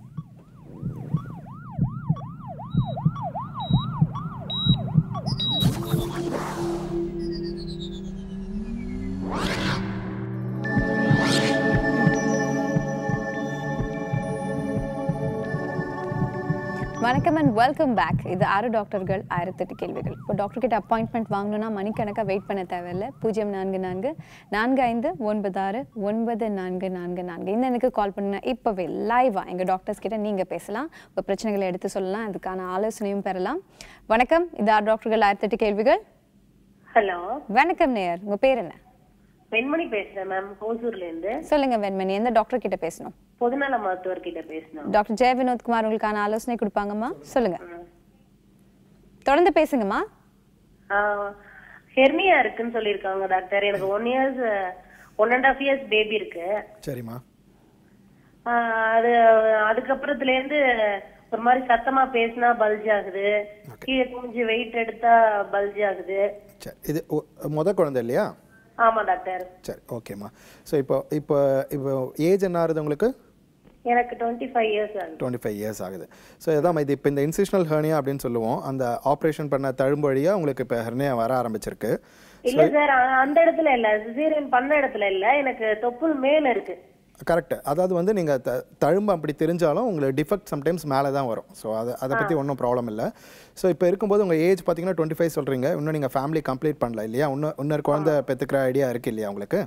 வணக்கம் அண்ட் வெல்கம் பேக் இது ஆறு டாக்டர்கள் ஆயிரத்தெட்டு கேள்விகள் இப்போ டாக்டர் கிட்ட அப்பாயின்மெண்ட் வாங்கணும்னா மணிக்கணக்காக வெயிட் பண்ண தேவையில்லை பூஜ்ஜியம் நான்கு நான்கு நான்கு ஐந்து ஒன்பது ஆறு ஒன்பது நான்கு நான்கு நான்கு இந்த எனக்கு கால் பண்ணுங்க இப்போவே லைவா எங்கள் டாக்டர்ஸ் கிட்ட நீங்கள் பேசலாம் உங்கள் பிரச்சனைகளை எடுத்து சொல்லலாம் அதுக்கான ஆலோசனையும் பெறலாம் வணக்கம் இது ஆறு டாக்டர்கள் ஆயிரத்தெட்டு கேள்விகள் ஹலோ வணக்கம் நேயர் உங்கள் பேர் என்ன வெண்மணி பேசுறேன் மேம் ஹோசூர்ல இருந்து சொல்லுங்க வெண்மணி எந்த டாக்டர் கிட்ட பேசணும் பொதுநல மருத்துவர் கிட்ட பேசணும் டாக்டர் ஜெய வினோத்குமார் உங்களுக்கான ஆலோசனை கொடுப்பாங்கம்மா சொல்லுங்க தொடர்ந்து பேசுங்கம்மா ஹெர்னியா இருக்குன்னு சொல்லியிருக்காங்க டாக்டர் எனக்கு one years one and half years baby இருக்கு சரிம்மா ஆஹ் அது அதுக்கப்புறத்துல இருந்து ஒரு மாதிரி சத்தமா பேசினா பல்ஜ் ஆகுது கீழே குனிஞ்சு வெயிட் எடுத்தா பல்ஜ் ஆகுது சரி இது ஒ- முத குழந்தை இல்லையா ஆமா டாக்டர் சரி ஓகேம்மா ஸோ இப்போ இப்போ இப்போ ஏஜ் என்ன ஆகுது உங்களுக்கு எனக்கு டுவெண்ட்டி ஃபைவ் இயர்ஸ் ஆகுது டுவெண்ட்டி ஃபைவ் இயர்ஸ் ஆகுது ஸோ இதான் இது இப்போ இந்த இன்சிஷனல் ஹெர்னியா அப்படின்னு சொல்லுவோம் அந்த ஆப்ரேஷன் பண்ண தழும்பு வழியாக உங்களுக்கு இப்போ ஹெர்னியா வர ஆரம்பிச்சிருக்கு இல்ல சார் அந்த இடத்துல இல்ல சிசேரியன் பண்ண இடத்துல இல்ல எனக்கு தொப்புள் மேல இருக்கு கரெக்ட் அதாவது வந்து நீங்கள் த தழும்பு அப்படி தெரிஞ்சாலும் உங்களுக்கு டிஃபெக்ட் சம்டைம்ஸ் மேலே தான் வரும் ஸோ அதை அதை பற்றி ஒன்றும் ப்ராப்ளம் இல்லை ஸோ இப்போ இருக்கும்போது உங்கள் ஏஜ் பார்த்தீங்கன்னா டுவெண்ட்டி ஃபைவ் சொல்கிறீங்க இன்னும் நீங்கள் ஃபேமிலி கம்ப்ளீட் பண்ணல இல்லையா இன்னும் இன்னொரு குழந்தை பெற்றுக்கிற ஐடியா இருக்கு இல்லையா உங்களுக்கு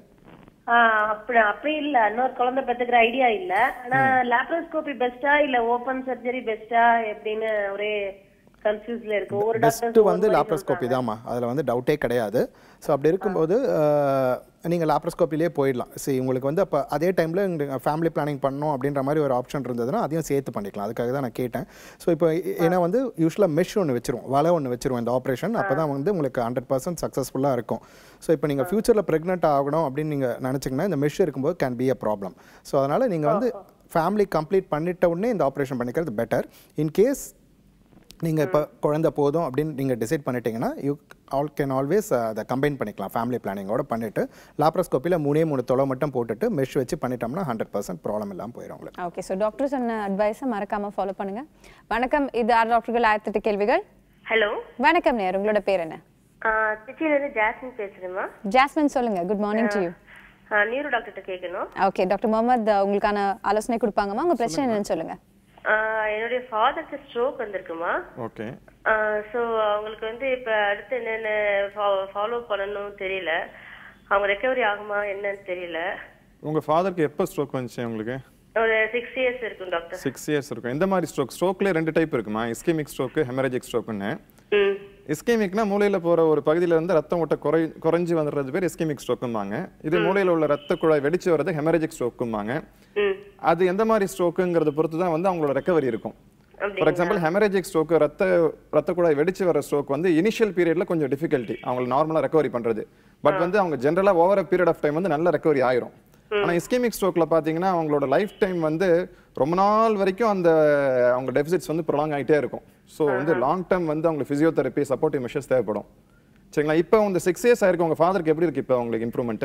ஆஹ் அப்படி அப்படி இல்ல இன்னொரு குழந்தை பெத்துக்கிற ஐடியா இல்ல ஆனா லாப்ரோஸ்கோபி பெஸ்டா இல்ல ஓபன் சர்ஜரி பெஸ்டா எப்படின்னு ஒரே கன்ஃபியூஸ்ல இருக்கு ஒவ்வொரு பெஸ்ட்டு டாக்டர் வந்து லாப்ரோஸ்கோப்பி தாம்மா அதில் வந்து டவுட்டே கிடையாது ஸோ அப்படி இருக்கும்போது நீங்கள் லாப்ரோஸ்கோப்பிலே போயிடலாம் சரி உங்களுக்கு வந்து அப்போ அதே டைமில் உங்களுக்கு ஃபேமிலி பிளானிங் பண்ணணும் அப்படின்ற மாதிரி ஒரு ஆப்ஷன் இருந்ததுன்னா அதையும் சேர்த்து பண்ணிக்கலாம் அதுக்காக தான் நான் கேட்டேன் ஸோ இப்போ ஏன்னா வந்து யூஸ்வலாக மெஷ் ஒன்று வச்சிருவோம் வலை ஒன்று வச்சிருவோம் இந்த ஆப்ரேஷன் அப்போ தான் வந்து உங்களுக்கு ஹண்ட்ரட் பர்சன்ட் சக்ஸஸ்ஃபுல்லாக இருக்கும் ஸோ இப்போ நீங்கள் ஃபியூச்சரில் ப்ரெக்னென்ட் ஆகணும் அப்படின்னு நீங்கள் நினச்சிங்கன்னா இந்த மெஷ் இருக்கும்போது can be a problem so அதனால் நீங்கள் வந்து ஃபேமிலி கம்ப்ளீட் பண்ணிட்ட உடனே இந்த ஆப்ரேஷன் பண்ணிக்கிறது பெட்டர் இன்கேஸ் நீங்கள் இப்போ குழந்தை போதும் அப்படின்னு நீங்கள் டிசைட் பண்ணிட்டீங்கன்னா யூ ஆல் கேன் ஆல்வேஸ் அதை கம்பைன் பண்ணிக்கலாம் ஃபேமிலி பிளானிங்கோட பண்ணிவிட்டு லாப்ரோஸ்கோப்பியில் மூணே மூணு தொலை மட்டும் போட்டுட்டு மெஷ் வச்சு பண்ணிட்டோம்னா ஹண்ட்ரட் பர்சன்ட் ப்ராப்ளம் இல்லாமல் போயிடும் உங்களுக்கு ஓகே ஸோ டாக்டர் சொன்ன அட்வைஸை மறக்காம ஃபாலோ பண்ணுங்க வணக்கம் இது ஆர் டாக்டர்கள் ஆயிரத்தி எட்டு கேள்விகள் ஹலோ வணக்கம் நேர் உங்களோட பேர் என்ன திருச்சியில இருந்து ஜாஸ்மின் பேசுறேம்மா ஜாஸ்மின் சொல்லுங்க good morning to you neuro டாக்டர்கிட்ட கேட்கணும் ஓகே டாக்டர் முகமது உங்களுக்கான ஆலோசனை கொடுப்பாங்கம்மா உங்க பிரச்சனை என்னன்னு சொல்லுங்க ஆஹ் என்னுடைய ஃபாதருக்கு ஸ்ட்ரோக் வந்திருக்குமா ஓகே ஸோ அவங்களுக்கு வந்து இப்போ அடுத்து என்னென்ன ஃபாலோ பண்ணணும் தெரியல அவங்க ரெக்கவரி ஆகுமா என்னன்னு தெரியல உங்கள் ஃபாதருக்கு எப்போ ஸ்ட்ரோக் வந்துச்சு உங்களுக்கு ஒரு சிக்ஸ் இயர்ஸ் இருக்கும் டாக்டர் சிக்ஸ் இயர்ஸ் இருக்கும் எந்த மாதிரி ஸ்ட்ரோக் ஸ்ட்ரோக்லேயே ரெண்டு டைப் இருக்குமா இஸ்கெமிக் ஸ்ட்ரோக்கு ஹெமரேஜிக் ஸ்ட்ரோக்குன்னு ம் இஸ்கெமிக்னா மூளையில போற ஒரு பகுதியில இருந்து ரத்தம் ஓட்ட குறை குறைஞ்சு வந்துடுறது பேர் இஸ்கெமிக் ஸ்ட்ரோக்கும்பாங்க இது மூளையில உள்ள ரத்த குழாய் வெடிச்சு வர்றது ஹெமரேஜிக் ஸ்ட்ரோக்கும்பாங்க ம் அது எந்த மாதிரி ஸ்ட்ரோக்குங்கிறத பொறுத்து தான் வந்து அவங்களோட ரெக்கவரி இருக்கும் ஃபார் எக்ஸாம்பிள் ஹெமரேஜிக் ஸ்ட்ரோக் ரத்த ரத்த குழாய் வெடிச்சு வர ஸ்ட்ரோக் வந்து இனிஷியல் பீரியட்ல கொஞ்சம் டிஃபிகல்ட்டி அவங்க நார்மலா ரெக்கவரி பண்றது பட் வந்து அவங்க ஜென்ரலா ஓவர் பீரியட் ஆஃப் டைம் வந்து நல்ல ரெக்கவரி ஆயிரும் ஆனா இஸ்கெமிக் ஸ்ட்ரோக்ல பாத்தீங்கன்னா அவங்களோட லைஃப் டைம் வந்து ரொம்ப நாள் வரைக்கும் அந்த அவங்க டெபிசிட்ஸ் வந்து ப்ரொலாங் ஆயிட்டே இருக்கும் ஸோ வந்து லாங் டேர்ம் வந்து அவங்களுக்கு பிசியோதெரப்பி சப்போர்ட்டிவ் மெஷர்ஸ் தேவைப்படும் சரிங்களா இப்போ இந்த சிக்ஸ் இயர்ஸ் ஆயிருக்கு உங்க ஃபாதருக்கு எப்படி இருக்கு இப்போ உங்களுக்கு இம்ப்ரூவ்மெண்ட்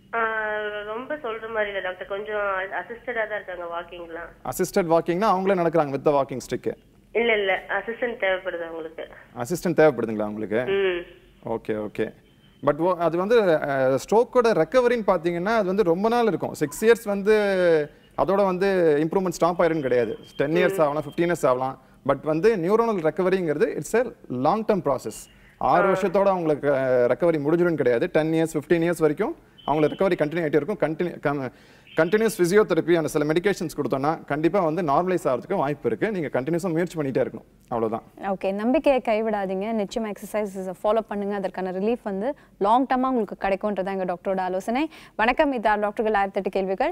ஆஹ் ரொம்ப சொல்ற மாதிரி இல்ல டாக்டர் கொஞ்சம் அசிஸ்டடா தான் இருக்காங்க வாக்கிங்லாம் அசிஸ்டட் வாக்கிங்னா அவங்களே நடக்கிறாங்க வித் வாக்கிங் ஸ்டிக் இல்ல இல்ல அசிஸ்டன்ட் தேவைப்படுது அவங்களுக்கு அசிஸ்டன்ட் தேவைப்படுதுங்களா உங்களுக்கு ம் ஓகே ஓகே பட் அது வந்து ஸ்ட்ரோக்கோட ரெக்கவரின்னு பார்த்தீங்கன்னா அது வந்து ரொம்ப நாள் இருக்கும் சிக்ஸ் இயர்ஸ் வந்து அதோட வந்து இம்ப்ரூவ்மெண்ட் ஸ்டாப் ஆயிருன்னு கிடையாது டென் இயர்ஸ் ஆகலாம் ஃபிஃப்டீன் இயர்ஸ் ஆகலாம் பட் வந்து நியூரோனல் ரெக்கவரிங்கிறது it's a long term process ஆறு வருஷத்தோட அவங்களுக்கு ரெக்கவரி முடிஞ்சிடும் கிடையாது டென் இயர்ஸ் ஃபிஃப்டீன் இயர்ஸ் வரைக்கும் அவங்களுக்கு ரெக்கவரி கண்டினியூ ஆகிட்டே இருக்கும் கண்டினியூ கண்டினியூஸ் ஃபிசியோதெரப்பி அந்த சில மெடிகேஷன்ஸ் கொடுத்தோம்னா கண்டிப்பாக வந்து நார்மலைஸ் ஆகிறதுக்கு வாய்ப்பு இருக்குது நீங்கள் கண்டினியூஸாக முயற்சி பண்ணிகிட்டே இருக்கணும் அவ்வளவுதான் ஓகே நம்பிக்கையை கைவிடாதீங்க நிச்சயமா எக்ஸசைஸ் ஃபாலோ பண்ணுங்க அதற்கான ரிலீஃப் வந்து லாங் டர்மா உங்களுக்கு கிடைக்கும்ன்றதான் எங்க டாக்டரோட ஆலோசனை வணக்கம் இது ஆர் டாக்டர்கள் ஆயிரத்தி எட்டு கேள்விகள்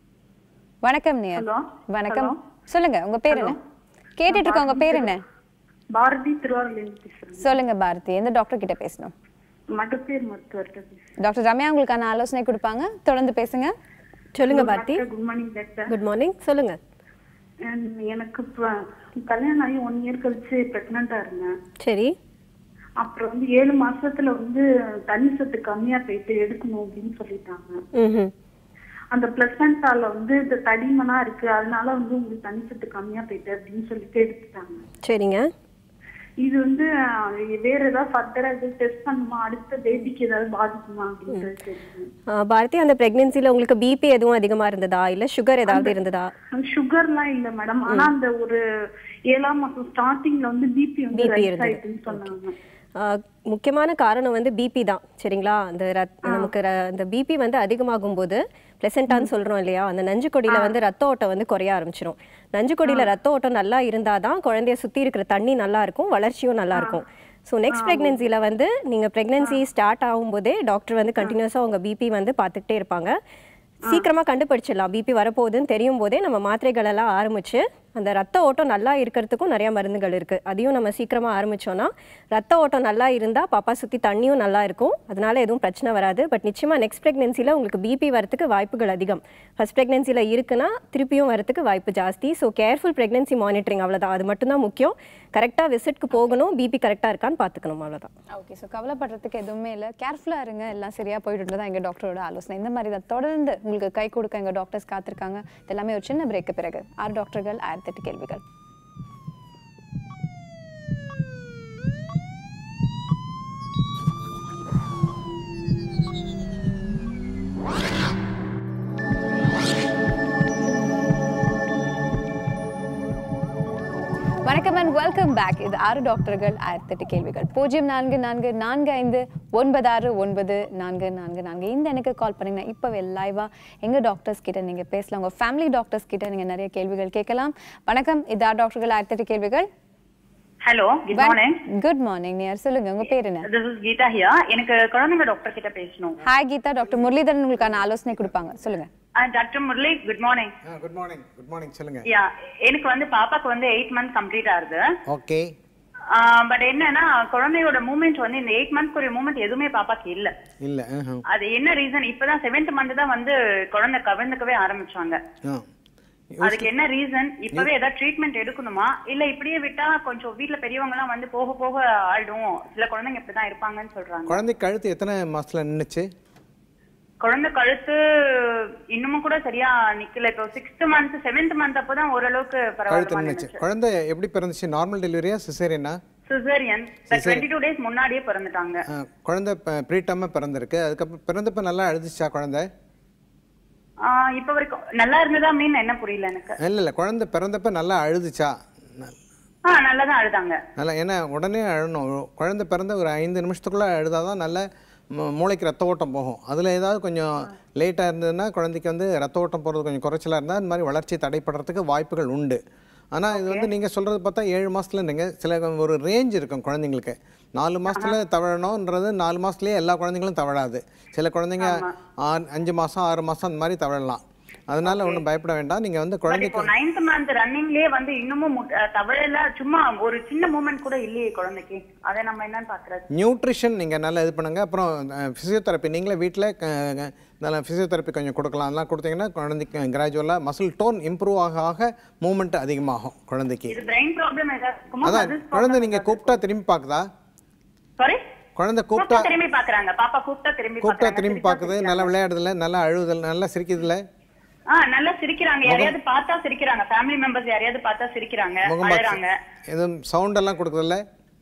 வணக்கம் நேர் வணக்கம் சொல்லுங்க உங்க பேர் என்ன கேட்டுட்டு இருக்க உங்க பேர் என்ன பாரதி திருவாரூர்லேருந்து பேசுறேன் சொல்லுங்க பாரதி எந்த டாக்டர் கிட்ட பேசணும் மகப்பேர் மருத்துவர்கிட்ட பேசுறேன் டாக்டர் ரம்யா உங்களுக்கான ஆலோசனை கொடுப்பாங்க தொடர்ந்து பேசுங்க சொல்லுங்க Bharathi good morning doctor good morning சொல்லுங்க எனக்கு இப்ப கல்யாணம் ஆகி ஒன் இயர் கழிச்சு பிரெக்னண்டா இருந்தேன் சரி அப்புறம் வந்து ஏழு மாசத்துல வந்து தண்ணி சத்து கம்மியா போயிட்டு எடுக்கணும் அப்படின்னு சொல்லிட்டாங்க ம் அந்த பிளசண்டால வந்து இந்த தடிமனா இருக்கு அதனால வந்து உங்களுக்கு தண்ணி சத்து கம்மியா போயிட்டு அப்படின்னு சொல்லிட்டு எடுத்துட்டாங்க சரிங்க இது வந்து அஹ், வேற ஏதாவது ஃபர்தரா எதாவது டெஸ்ட் பண்ணுமா அடுத்த பேபிக்கு ஏதாவது பாதிக்குமா அப்படின்றது தெரியும் ஆ, பாரதி அந்த பிரெக்னன்சில உங்களுக்கு பிபி எதுவும் அதிகமா இருந்ததா இல்ல சுகர் ஏதாவது இருந்ததா சுகர்லாம் இல்ல மேடம் ஆனா அந்த ஒரு ஏழாம் மாசம் ஸ்டார்டிங்ல வந்து பிபி வந்து BP ரைஸ் இருந்தது. ஆயிட்டுன்னு சொன்னாங்க ஆ, முக்கியமான காரணம் வந்து பிபி தான் சரிங்களா அந்த ரத் நமக்கு ர- அந்த பிபி வந்து அதிகமாகும் போது பிளசண்டான்னு சொல்றோம் இல்லையா அந்த நஞ்சு கொடியில வந்து ரத்த ஓட்டம் வந்து குறைய ஆரம்பிச்சிரும் நஞ்சு கொடியில ரத்த ஓட்டம் நல்லா இருந்தாதான் குழந்தைய சுத்தி இருக்கிற தண்ணி நல்லா இருக்கும் வளர்ச்சியும் நல்லா இருக்கும் ஸோ நெக்ஸ்ட் ப்ரெக்னென்சியில் வந்து நீங்கள் ப்ரெக்னென்சி ஸ்டார்ட் ஆகும்போதே டாக்டர் வந்து கண்டினியூஸாக உங்கள் பிபி வந்து பார்த்துக்கிட்டே இருப்பாங்க சீக்கிரமாக கண்டுபிடிச்சிடலாம் பிபி வரப்போகுதுன்னு தெரியும் போதே நம்ம மாத்திரைகள் எல்லாம் ஆரம்பிச்சு அந்த ரத்த ஓட்டம் நல்லா இருக்கிறதுக்கும் நிறைய மருந்துகள் இருக்குது அதையும் நம்ம சீக்கிரமாக ஆரம்பிச்சோன்னா ரத்த ஓட்டம் நல்லா இருந்தால் பாப்பா சுற்றி தண்ணியும் நல்லா இருக்கும் அதனால எதுவும் பிரச்சனை வராது பட் நிச்சயமாக நெக்ஸ்ட் ப்ரெக்னென்சியில் உங்களுக்கு பிபி வரத்துக்கு வாய்ப்புகள் அதிகம் ஃபர்ஸ்ட் ப்ரெக்னென்சியில் இருக்குன்னா திருப்பியும் வரத்துக்கு வாய்ப்பு ஜாஸ்தி ஸோ கேர்ஃபுல் ப்ரெக்னென்சி மானிட்டரிங் அவ்வளோதான் அது மட்டும்தான் முக்கியம் கரெக்டாக விசிட்க்கு போகணும் பிபி கரெக்டாக இருக்கான்னு பார்த்துக்கணும் அவ்வளோதான் ஓகே ஸோ கவலைப்படுறதுக்கு எதுவுமே இல்லை கேர்ஃபுல்லாக இருங்க எல்லாம் சரியாக போயிட்டு தான் எங்கள் டாக்டரோட ஆலோசனை இந்த மாதிரி தான் தொடர்ந்து உங்களுக்கு கை கொடுக்க எங்கள் டாக்டர்ஸ் காத்திருக்காங்க இது எல்லாமே ஒரு சின்ன பிரேக்கு பிறகு ஆறு டாக்டர்கள் ஆயிரத்தி எட்டு கேள்விகள் வணக்கம் அண்ட் வெல்கம் பேக் இது ஆறு டாக்டர்கள் ஆயிரத்தி எட்டு கேள்விகள் பூஜ்ஜியம் நான்கு நான்கு நான்கு ஐந்து ஒன்பது ஆறு ஒன்பது நான்கு நான்கு நான்கு இந்த எனக்கு கால் பண்ணுங்க இப்போவே லைவாக எங்கள் டாக்டர்ஸ் கிட்ட நீங்கள் பேசலாம் உங்கள் ஃபேமிலி டாக்டர்ஸ் கிட்ட நீங்கள் நிறைய கேள்விகள் கேட்கலாம் வணக்கம் இது ஆறு டாக்டர்கள் ஆயிரத்தி எட்டு கேள்விகள் hello good morning good morning யார் சொல்லுங்க உங்க பேர் என்ன திஸ் இஸ் கீதா ஹியா எனக்கு குழந்தைங்க டாக்டர் கிட்ட பேசணும் ஹாய் கீதா டாக்டர் முரளிதரன் உங்களுக்கான ஆலோசனை கொடுப்பாங்க சொல்லுங்க doctor Murali good morning good morning good morning சொல்லுங்க யா எனக்கு வந்து பாப்பாக்கு வந்து எயிட் மந்த் கம்ப்ளீட் ஆகுது ஓகே பட் என்னன்னா குழந்தையோட மூமெண்ட் வந்து இந்த எயிட் மந்த் ஒரு மூமெண்ட் எதுவுமே பாப்பாக்கு இல்ல இல்ல ஆஹா. அது என்ன ரீசன் இப்பதான் செவன்த் மந்த் தான் வந்து குழந்தை கவிழ்ந்துக்கவே ஆரம்பிச்சாங்க ஆ. அதுக்கு என்ன ரீசன் இப்பவே ஏதாவது ட்ரீட்மெண்ட் எடுக்கணுமா இல்ல இப்படியே விட்டா கொஞ்சம் வீட்ல பெரியவங்க எல்லாம் வந்து போக போக ஆயிடும் சில குழந்தைங்க இப்படிதான் இருப்பாங்கன்னு சொல்றாங்க குழந்தை கழுத்து எத்தனை மாசத்துல நின்னுச்சு குழந்தை கழுத்து இன்னமும் கூட சரியா நிக்கல இப்போ சிக்ஸ்த் மந்த் செவன்த் மந்த் அப்பதான் ஓரளவுக்கு கழுத்து பரவாயில்ல நின்னுச்சு குழந்தை எப்படி பிறந்துச்சு நார்மல் டெலிவரியா சிசேரியனா cesarean Cesarean. Twenty two days முன்னாடியே பிறந்துட்டாங்க குழந்தை ப்ரீட்டமாக பிறந்திருக்கு அதுக்கப்புறம் பிறந்தப்ப நல்லா அழுதுச்சா குழந்தை ஆஹ் இப்ப வரைக்கும் நல்லா இருந்ததா மீன் என்ன புரியல எனக்கு இல்லை இல்லை குழந்தை பிறந்தப்ப நல்லா அழுதுச்சா ஆஹ் நல்லா தான் அழுதாங்க நல்லா ஏன்னா உடனே அழணும் குழந்தை பிறந்த ஒரு ஐந்து நிமிஷத்துக்குள்ளே அழுதாதான் நல்ல மு- மூளைக்கு ரத்த ஓட்டம் போகும் அதில் ஏதாவது கொஞ்சம் லேட்டாக இருந்ததுன்னா குழந்தைக்கு வந்து ரத்த ஓட்டம் போகிறது கொஞ்சம் குறைச்சலாக இருந்தால் இந்த மாதிரி வளர்ச்சி தடைப்படுறதுக்கு வாய்ப்புகள் உண்டு ஆனால் இது வந்து நீங்கள் சொல்கிறது பார்த்தா ஏழு மாதத்துல நீங்கள் சில ஒரு ரேஞ்ச் இருக்கும் குழந்தைங்களுக்கு நாலு மாசத்துல தவழணுன்றது நாலு மாசத்துலயே எல்லா குழந்தைங்களும் தவழாது சில குழந்தைங்க ஆறு அஞ்சு மாதம் ஆறு மாதம் அந்த மாதிரி தவழலாம் அதனால ஒன்றும் பயப்பட வேண்டாம் நீங்கள் வந்து பட் குழந்தைக்கு இப்போ நைன்த் மந்த் ரன்னிங்லயே வந்து இன்னமும் மு- அஹ் தவழல சும்மா ஒரு சின்ன மூமெண்ட் கூட இல்லையே குழந்தைக்கு அதை நம்ம என்னன்னு பாக்குறது நியூட்ரிஷன் நீங்கள் நல்லா இது பண்ணுங்கள் அப்புறம் ஃபிசியோதெரப்பி நீங்களே வீட்டில் நல்லா ஃபிசியோதெரப்பி கொஞ்சம் கொடுக்கலாம் அதெல்லாம் கொடுத்தீங்கன்னா குழந்தைக்கு கிராஜுவலாக மசில் டோன் இம்ப்ரூவ் ஆக ஆக மூமெண்ட் அதிகமாகும் குழந்தைக்கு இது பிரெயின் ப்ராப்ளம் ஏதாவது இருக்குமா அதான் குழந்தை நீங்கள் கூப்பிட்டா திரும்பி பார்க்குதா சாரி குழந்தை கூப்பிட்டா கூப்பிட்டா திரும்பி பாக்குறாங்க பாப்பா கூப்பிட்டா திரும்பி கூப்பிட்டா பாக்குறாங்க திரும்பி பார்க்குது நல்லா விளையாடுதில்ல நல்லா அழுகுதில்ல நல்லா சிரிக்குதுல்ல ஆ நல்லா சிரிக்கிறாங்க யாரையாவது பார்த்தா சிரிக்கிறாங்க ஃபேமிலி மெம்பர்ஸ் யாரையாவது பார்த்தா சிரிக்கிறாங்க அழறாங்க முகமாச்சு எதுவும் சவுண்ட் எல்லாம் கொடுக்குறதில்ல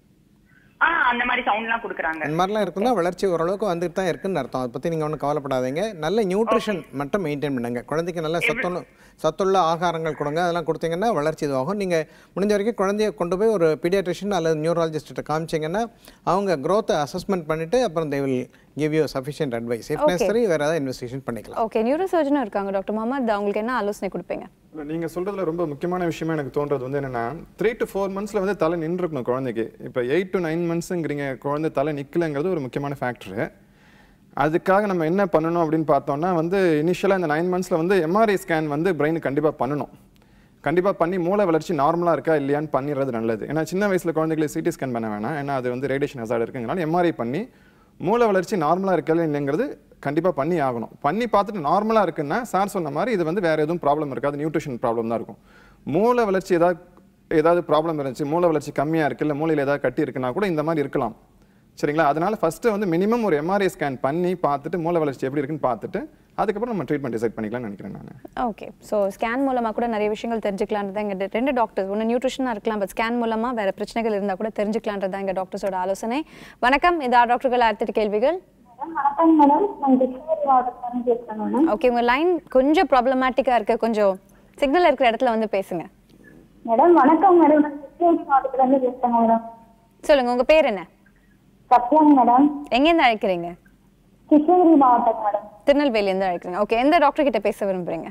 ஆ அந்த மாதிரி சவுண்ட் எல்லாம் கொடுக்குறாங்க அந்த மாதிரிலாம் இருக்குன்னா வளர்ச்சி ஓரளவுக்கு வந்துட்டு தான் இருக்குன்னு அர்த்தம் அதை பற்றி நீங்கள் ஒன்றும் கவலைப்படாதீங்க நல்ல நியூட்ரிஷன் மட்டும் மெயின்டைன் பண்ணுங்க குழந்தைக்கு நல்ல சத்துள்ள சத்துள்ள ஆகாரங்கள் கொடுங்க அதெல்லாம் கொடுத்தீங்கன்னா வளர்ச்சி இதுவாகும் நீங்கள் முடிஞ்ச வரைக்கும் குழந்தைய கொண்டு போய் ஒரு பீடியாட்ரிஷியன் அல்லது நியூரலஜிஸ்ட்டை காமிச்சிங்கன்னா அவங்க க்ரோத்தை அசஸ்மெண்ட் பண்ணிவிட்டு அப்புறம் they will give you sufficient advice if Okay. Necessary வேறு ஏதாவது இன்வெஸ்டிகேஷன் பண்ணிக்கலாம் ஓகே நியூரோ சர்ஜனும் இருக்காங்க டாக்டர் முகமது அவங்களுக்கு என்ன ஆலோசனை கொடுப்பீங்க இல்ல, நீங்க சொல்றதுல ரொம்ப முக்கியமான விஷயமா எனக்கு தோன்றது வந்து என்னன்னா த்ரீ டு ஃபோர் மந்த்ஸ்ல வந்து தலை நின்றுக்கணும் குழந்தைக்கு இப்போ எயிட் டு நைன் மந்த்ஸுங்கிறீங்க குழந்தை தலை நிக்கலங்கிறது ஒரு முக்கியமான ஃபேக்டர் அதுக்காக நம்ம என்ன பண்ணணும் அப்படின்னு பார்த்தோம்னா வந்து இனிஷியலாக இந்த நைன் மந்த்ஸில் வந்து எம்ஆர்ஐ ஸ்கேன் வந்து பிரெயினுக்கு கண்டிப்பாக பண்ணணும் கண்டிப்பாக பண்ணி மூளை வளர்ச்சி நார்மலாக இருக்கா இல்லையான்னு பண்ணிடுறது நல்லது ஏன்னா சின்ன வயசில் குழந்தைகளுக்கு சிடி ஸ்கேன் பண்ண வேணாம் ஏன்னா அது வந்து ரேடியேஷன் ஹசார்ட் இருக்குங்கிறனால எம்ஆர்ஐ பண்ணி மூளை வளர்ச்சி நார்மலாக இருக்கா இல்லைங்கிறது கண்டிப்பாக பண்ணி ஆகணும் பண்ணி பார்த்துட்டு நார்மலாக இருக்குன்னா சார் சொன்ன மாதிரி இது வந்து வேறு எதுவும் ப்ராப்ளம் இருக்காது நியூட்ரிஷன் ப்ராப்ளம் தான் இருக்கும் மூளை வளர்ச்சி ஏதாவது ஏதாவது ப்ராப்ளம் இருந்துச்சு மூளை வளர்ச்சி கம்மியாக இருக்கு இல்லை மூளையில் ஏதாவது கட்டி இருக்குன்னா கூட இந்த மாதிரி இருக்கலாம் சரிங்களா அதனால ஃபர்ஸ்ட் வந்து மினிமம் ஒரு எம்ஆர்ஐ ஸ்கேன் பண்ணி பார்த்துட்டு மூளை வளர்ச்சி எப்படி இருக்குன்னு பார்த்துட்டு அதுக்கப்புறம் நம்ம ட்ரீட்மெண்ட் டிசைட் பண்ணிக்கலாம்னு நினைக்கிறேன் நான் ஓகே ஸோ ஸ்கேன் மூலமாக கூட நிறைய விஷயங்கள் தெரிஞ்சுக்கலான்றது எங்கள் ரெண்டு டாக்டர்ஸ் ஒன்று நியூட்ரிஷனாக இருக்கலாம் பட் ஸ்கேன் மூலமாக வேறு பிரச்சனைகள் இருந்தால் கூட தெரிஞ்சுக்கலான்றது தான் எங்கள் டாக்டர்ஸோட ஆலோசனை வணக்கம் இது ஆறு டாக்டர்கள் ஆயிரத்தி கேள்விகள் வணக்கம் மேடம் நான் கிருஷ்ணகிரி மாவட்டத்துல பேசுறேன் மேடம் ஓகே உங்கள் லைன் கொஞ்சம் ப்ராப்ளமேட்டிக்காக இருக்கு கொஞ்சம் சிக்னல் இருக்கிற இடத்துல வந்து பேசுங்க மேடம் வணக்கம் மேடம் நான் கிருஷ்ணகிரி மாவட்டத்துல இருந்து பேசுறேன் மேடம் சொல்லுங்க உங்க பேர் என்ன சத்யாங்க மேடம் எங்கேருந்து அழைக்கிறீங்க கிருஷ்ணகிரி மாவட்டம் மேடம் திருநெல்வேலியிலேருந்து அழைக்கிறீங்க ஓகே எந்த டாக்டர் கிட்ட பேச விரும்புறீங்க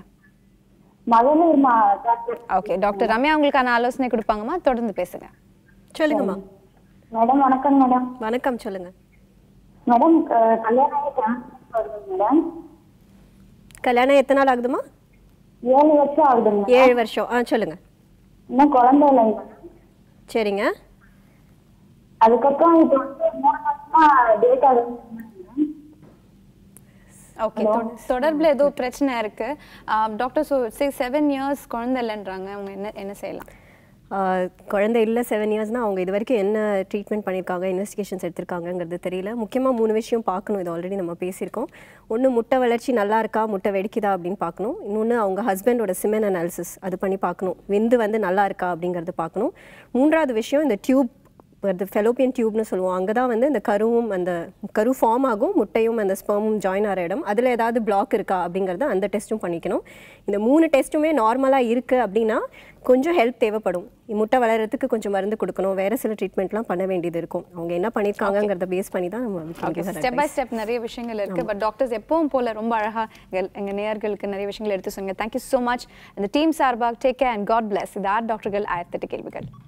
மகளிர் மா டாக்டர் ஓகே டாக்டர் ரம்யா உங்களுக்கான ஆலோசனை கொடுப்பாங்கம்மா தொடர்ந்து பேசுங்க சொல்லுங்கம்மா மேடம் வணக்கம் மேடம் வணக்கம் சொல்லுங்க மேடம் க- கல்யாணம் ஆகி டிரான்ஸ்ஃபர் வருது மேடம் கல்யாணம் எத்தனை நாள் ஆகுதுமா ஏழு வருஷம் ஆகுதுங்க ஏழு வருஷம் ஆ சொல்லுங்க இன்னும் குழந்தை இல்லைங்க சரிங்க அதுக்கப்புறம் இப்போ வந்து மூணு மாசமா டேட் ஆகுது ஓகே தொடர்புல ஏதோ பிரச்சனை இருக்கு doctor so six seven years குழந்தை இல்லைன்றாங்க அவங்க என்ன என்ன செய்யலாம் ஆஹ் குழந்தை இல்லை செவன் இயர்ஸ்னால் அவங்க இது வரைக்கும் என்ன ட்ரீட்மெண்ட் பண்ணியிருக்காங்க இன்வெஸ்டிகேஷன்ஸ் எடுத்திருக்காங்கங்கிறது தெரியல முக்கியமாக மூணு விஷயம் பார்க்கணும் இது ஆல்ரெடி நம்ம பேசியிருக்கோம் ஒன்று முட்டை வளர்ச்சி நல்லா இருக்கா முட்டை வெடிக்குதா அப்படின்னு பார்க்கணும் இன்னொன்று அவங்க ஹஸ்பண்டோட சிமென் அனாலிசிஸ் அது பண்ணி பார்க்கணும் விந்து வந்து நல்லா இருக்கா அப்படிங்கிறது பார்க்கணும் மூன்றாவது விஷயம் இந்த டியூப் அது ஃபெலோப்பியன் டியூப்னு சொல்லுவோம் அங்கே தான் வந்து இந்த கருவும் அந்த கரு ஃபார்ம் ஆகும் முட்டையும் அந்த ஸ்பெர்மும் ஜாயின் ஆகிற இடம் அதில் ஏதாவது பிளாக் இருக்கா அப்படிங்கிறத அந்த டெஸ்ட்டும் பண்ணிக்கணும் இந்த மூணு டெஸ்ட்டுமே நார்மலாக இருக்குது அப்படின்னா கொஞ்சம் ஹெல்ப் தேவைப்படும் முட்டை வளர்கிறதுக்கு கொஞ்சம் மருந்து கொடுக்கணும் வேறு சில ட்ரீட்மெண்ட்லாம் பண்ண வேண்டியது இருக்கும் அவங்க என்ன பண்ணியிருக்காங்கங்கிறத பேஸ் பண்ணி தான் நம்ம we can give her step by advice. Step நிறைய விஷயங்கள் இருக்கு பட் டாக்டர்ஸ் எப்பவும் போல ரொம்ப அழகா எங்கள் எங்க நேயர்களுக்கு நிறைய விஷயங்கள் எடுத்து சொன்னீங்க தேங்க்யூ ஸோ மச் இந்த டீம் சார்பாக take care and god bless இது ஆர் டாக்டர்கள் ஆயிரத்தெட்டு கேள்விகள்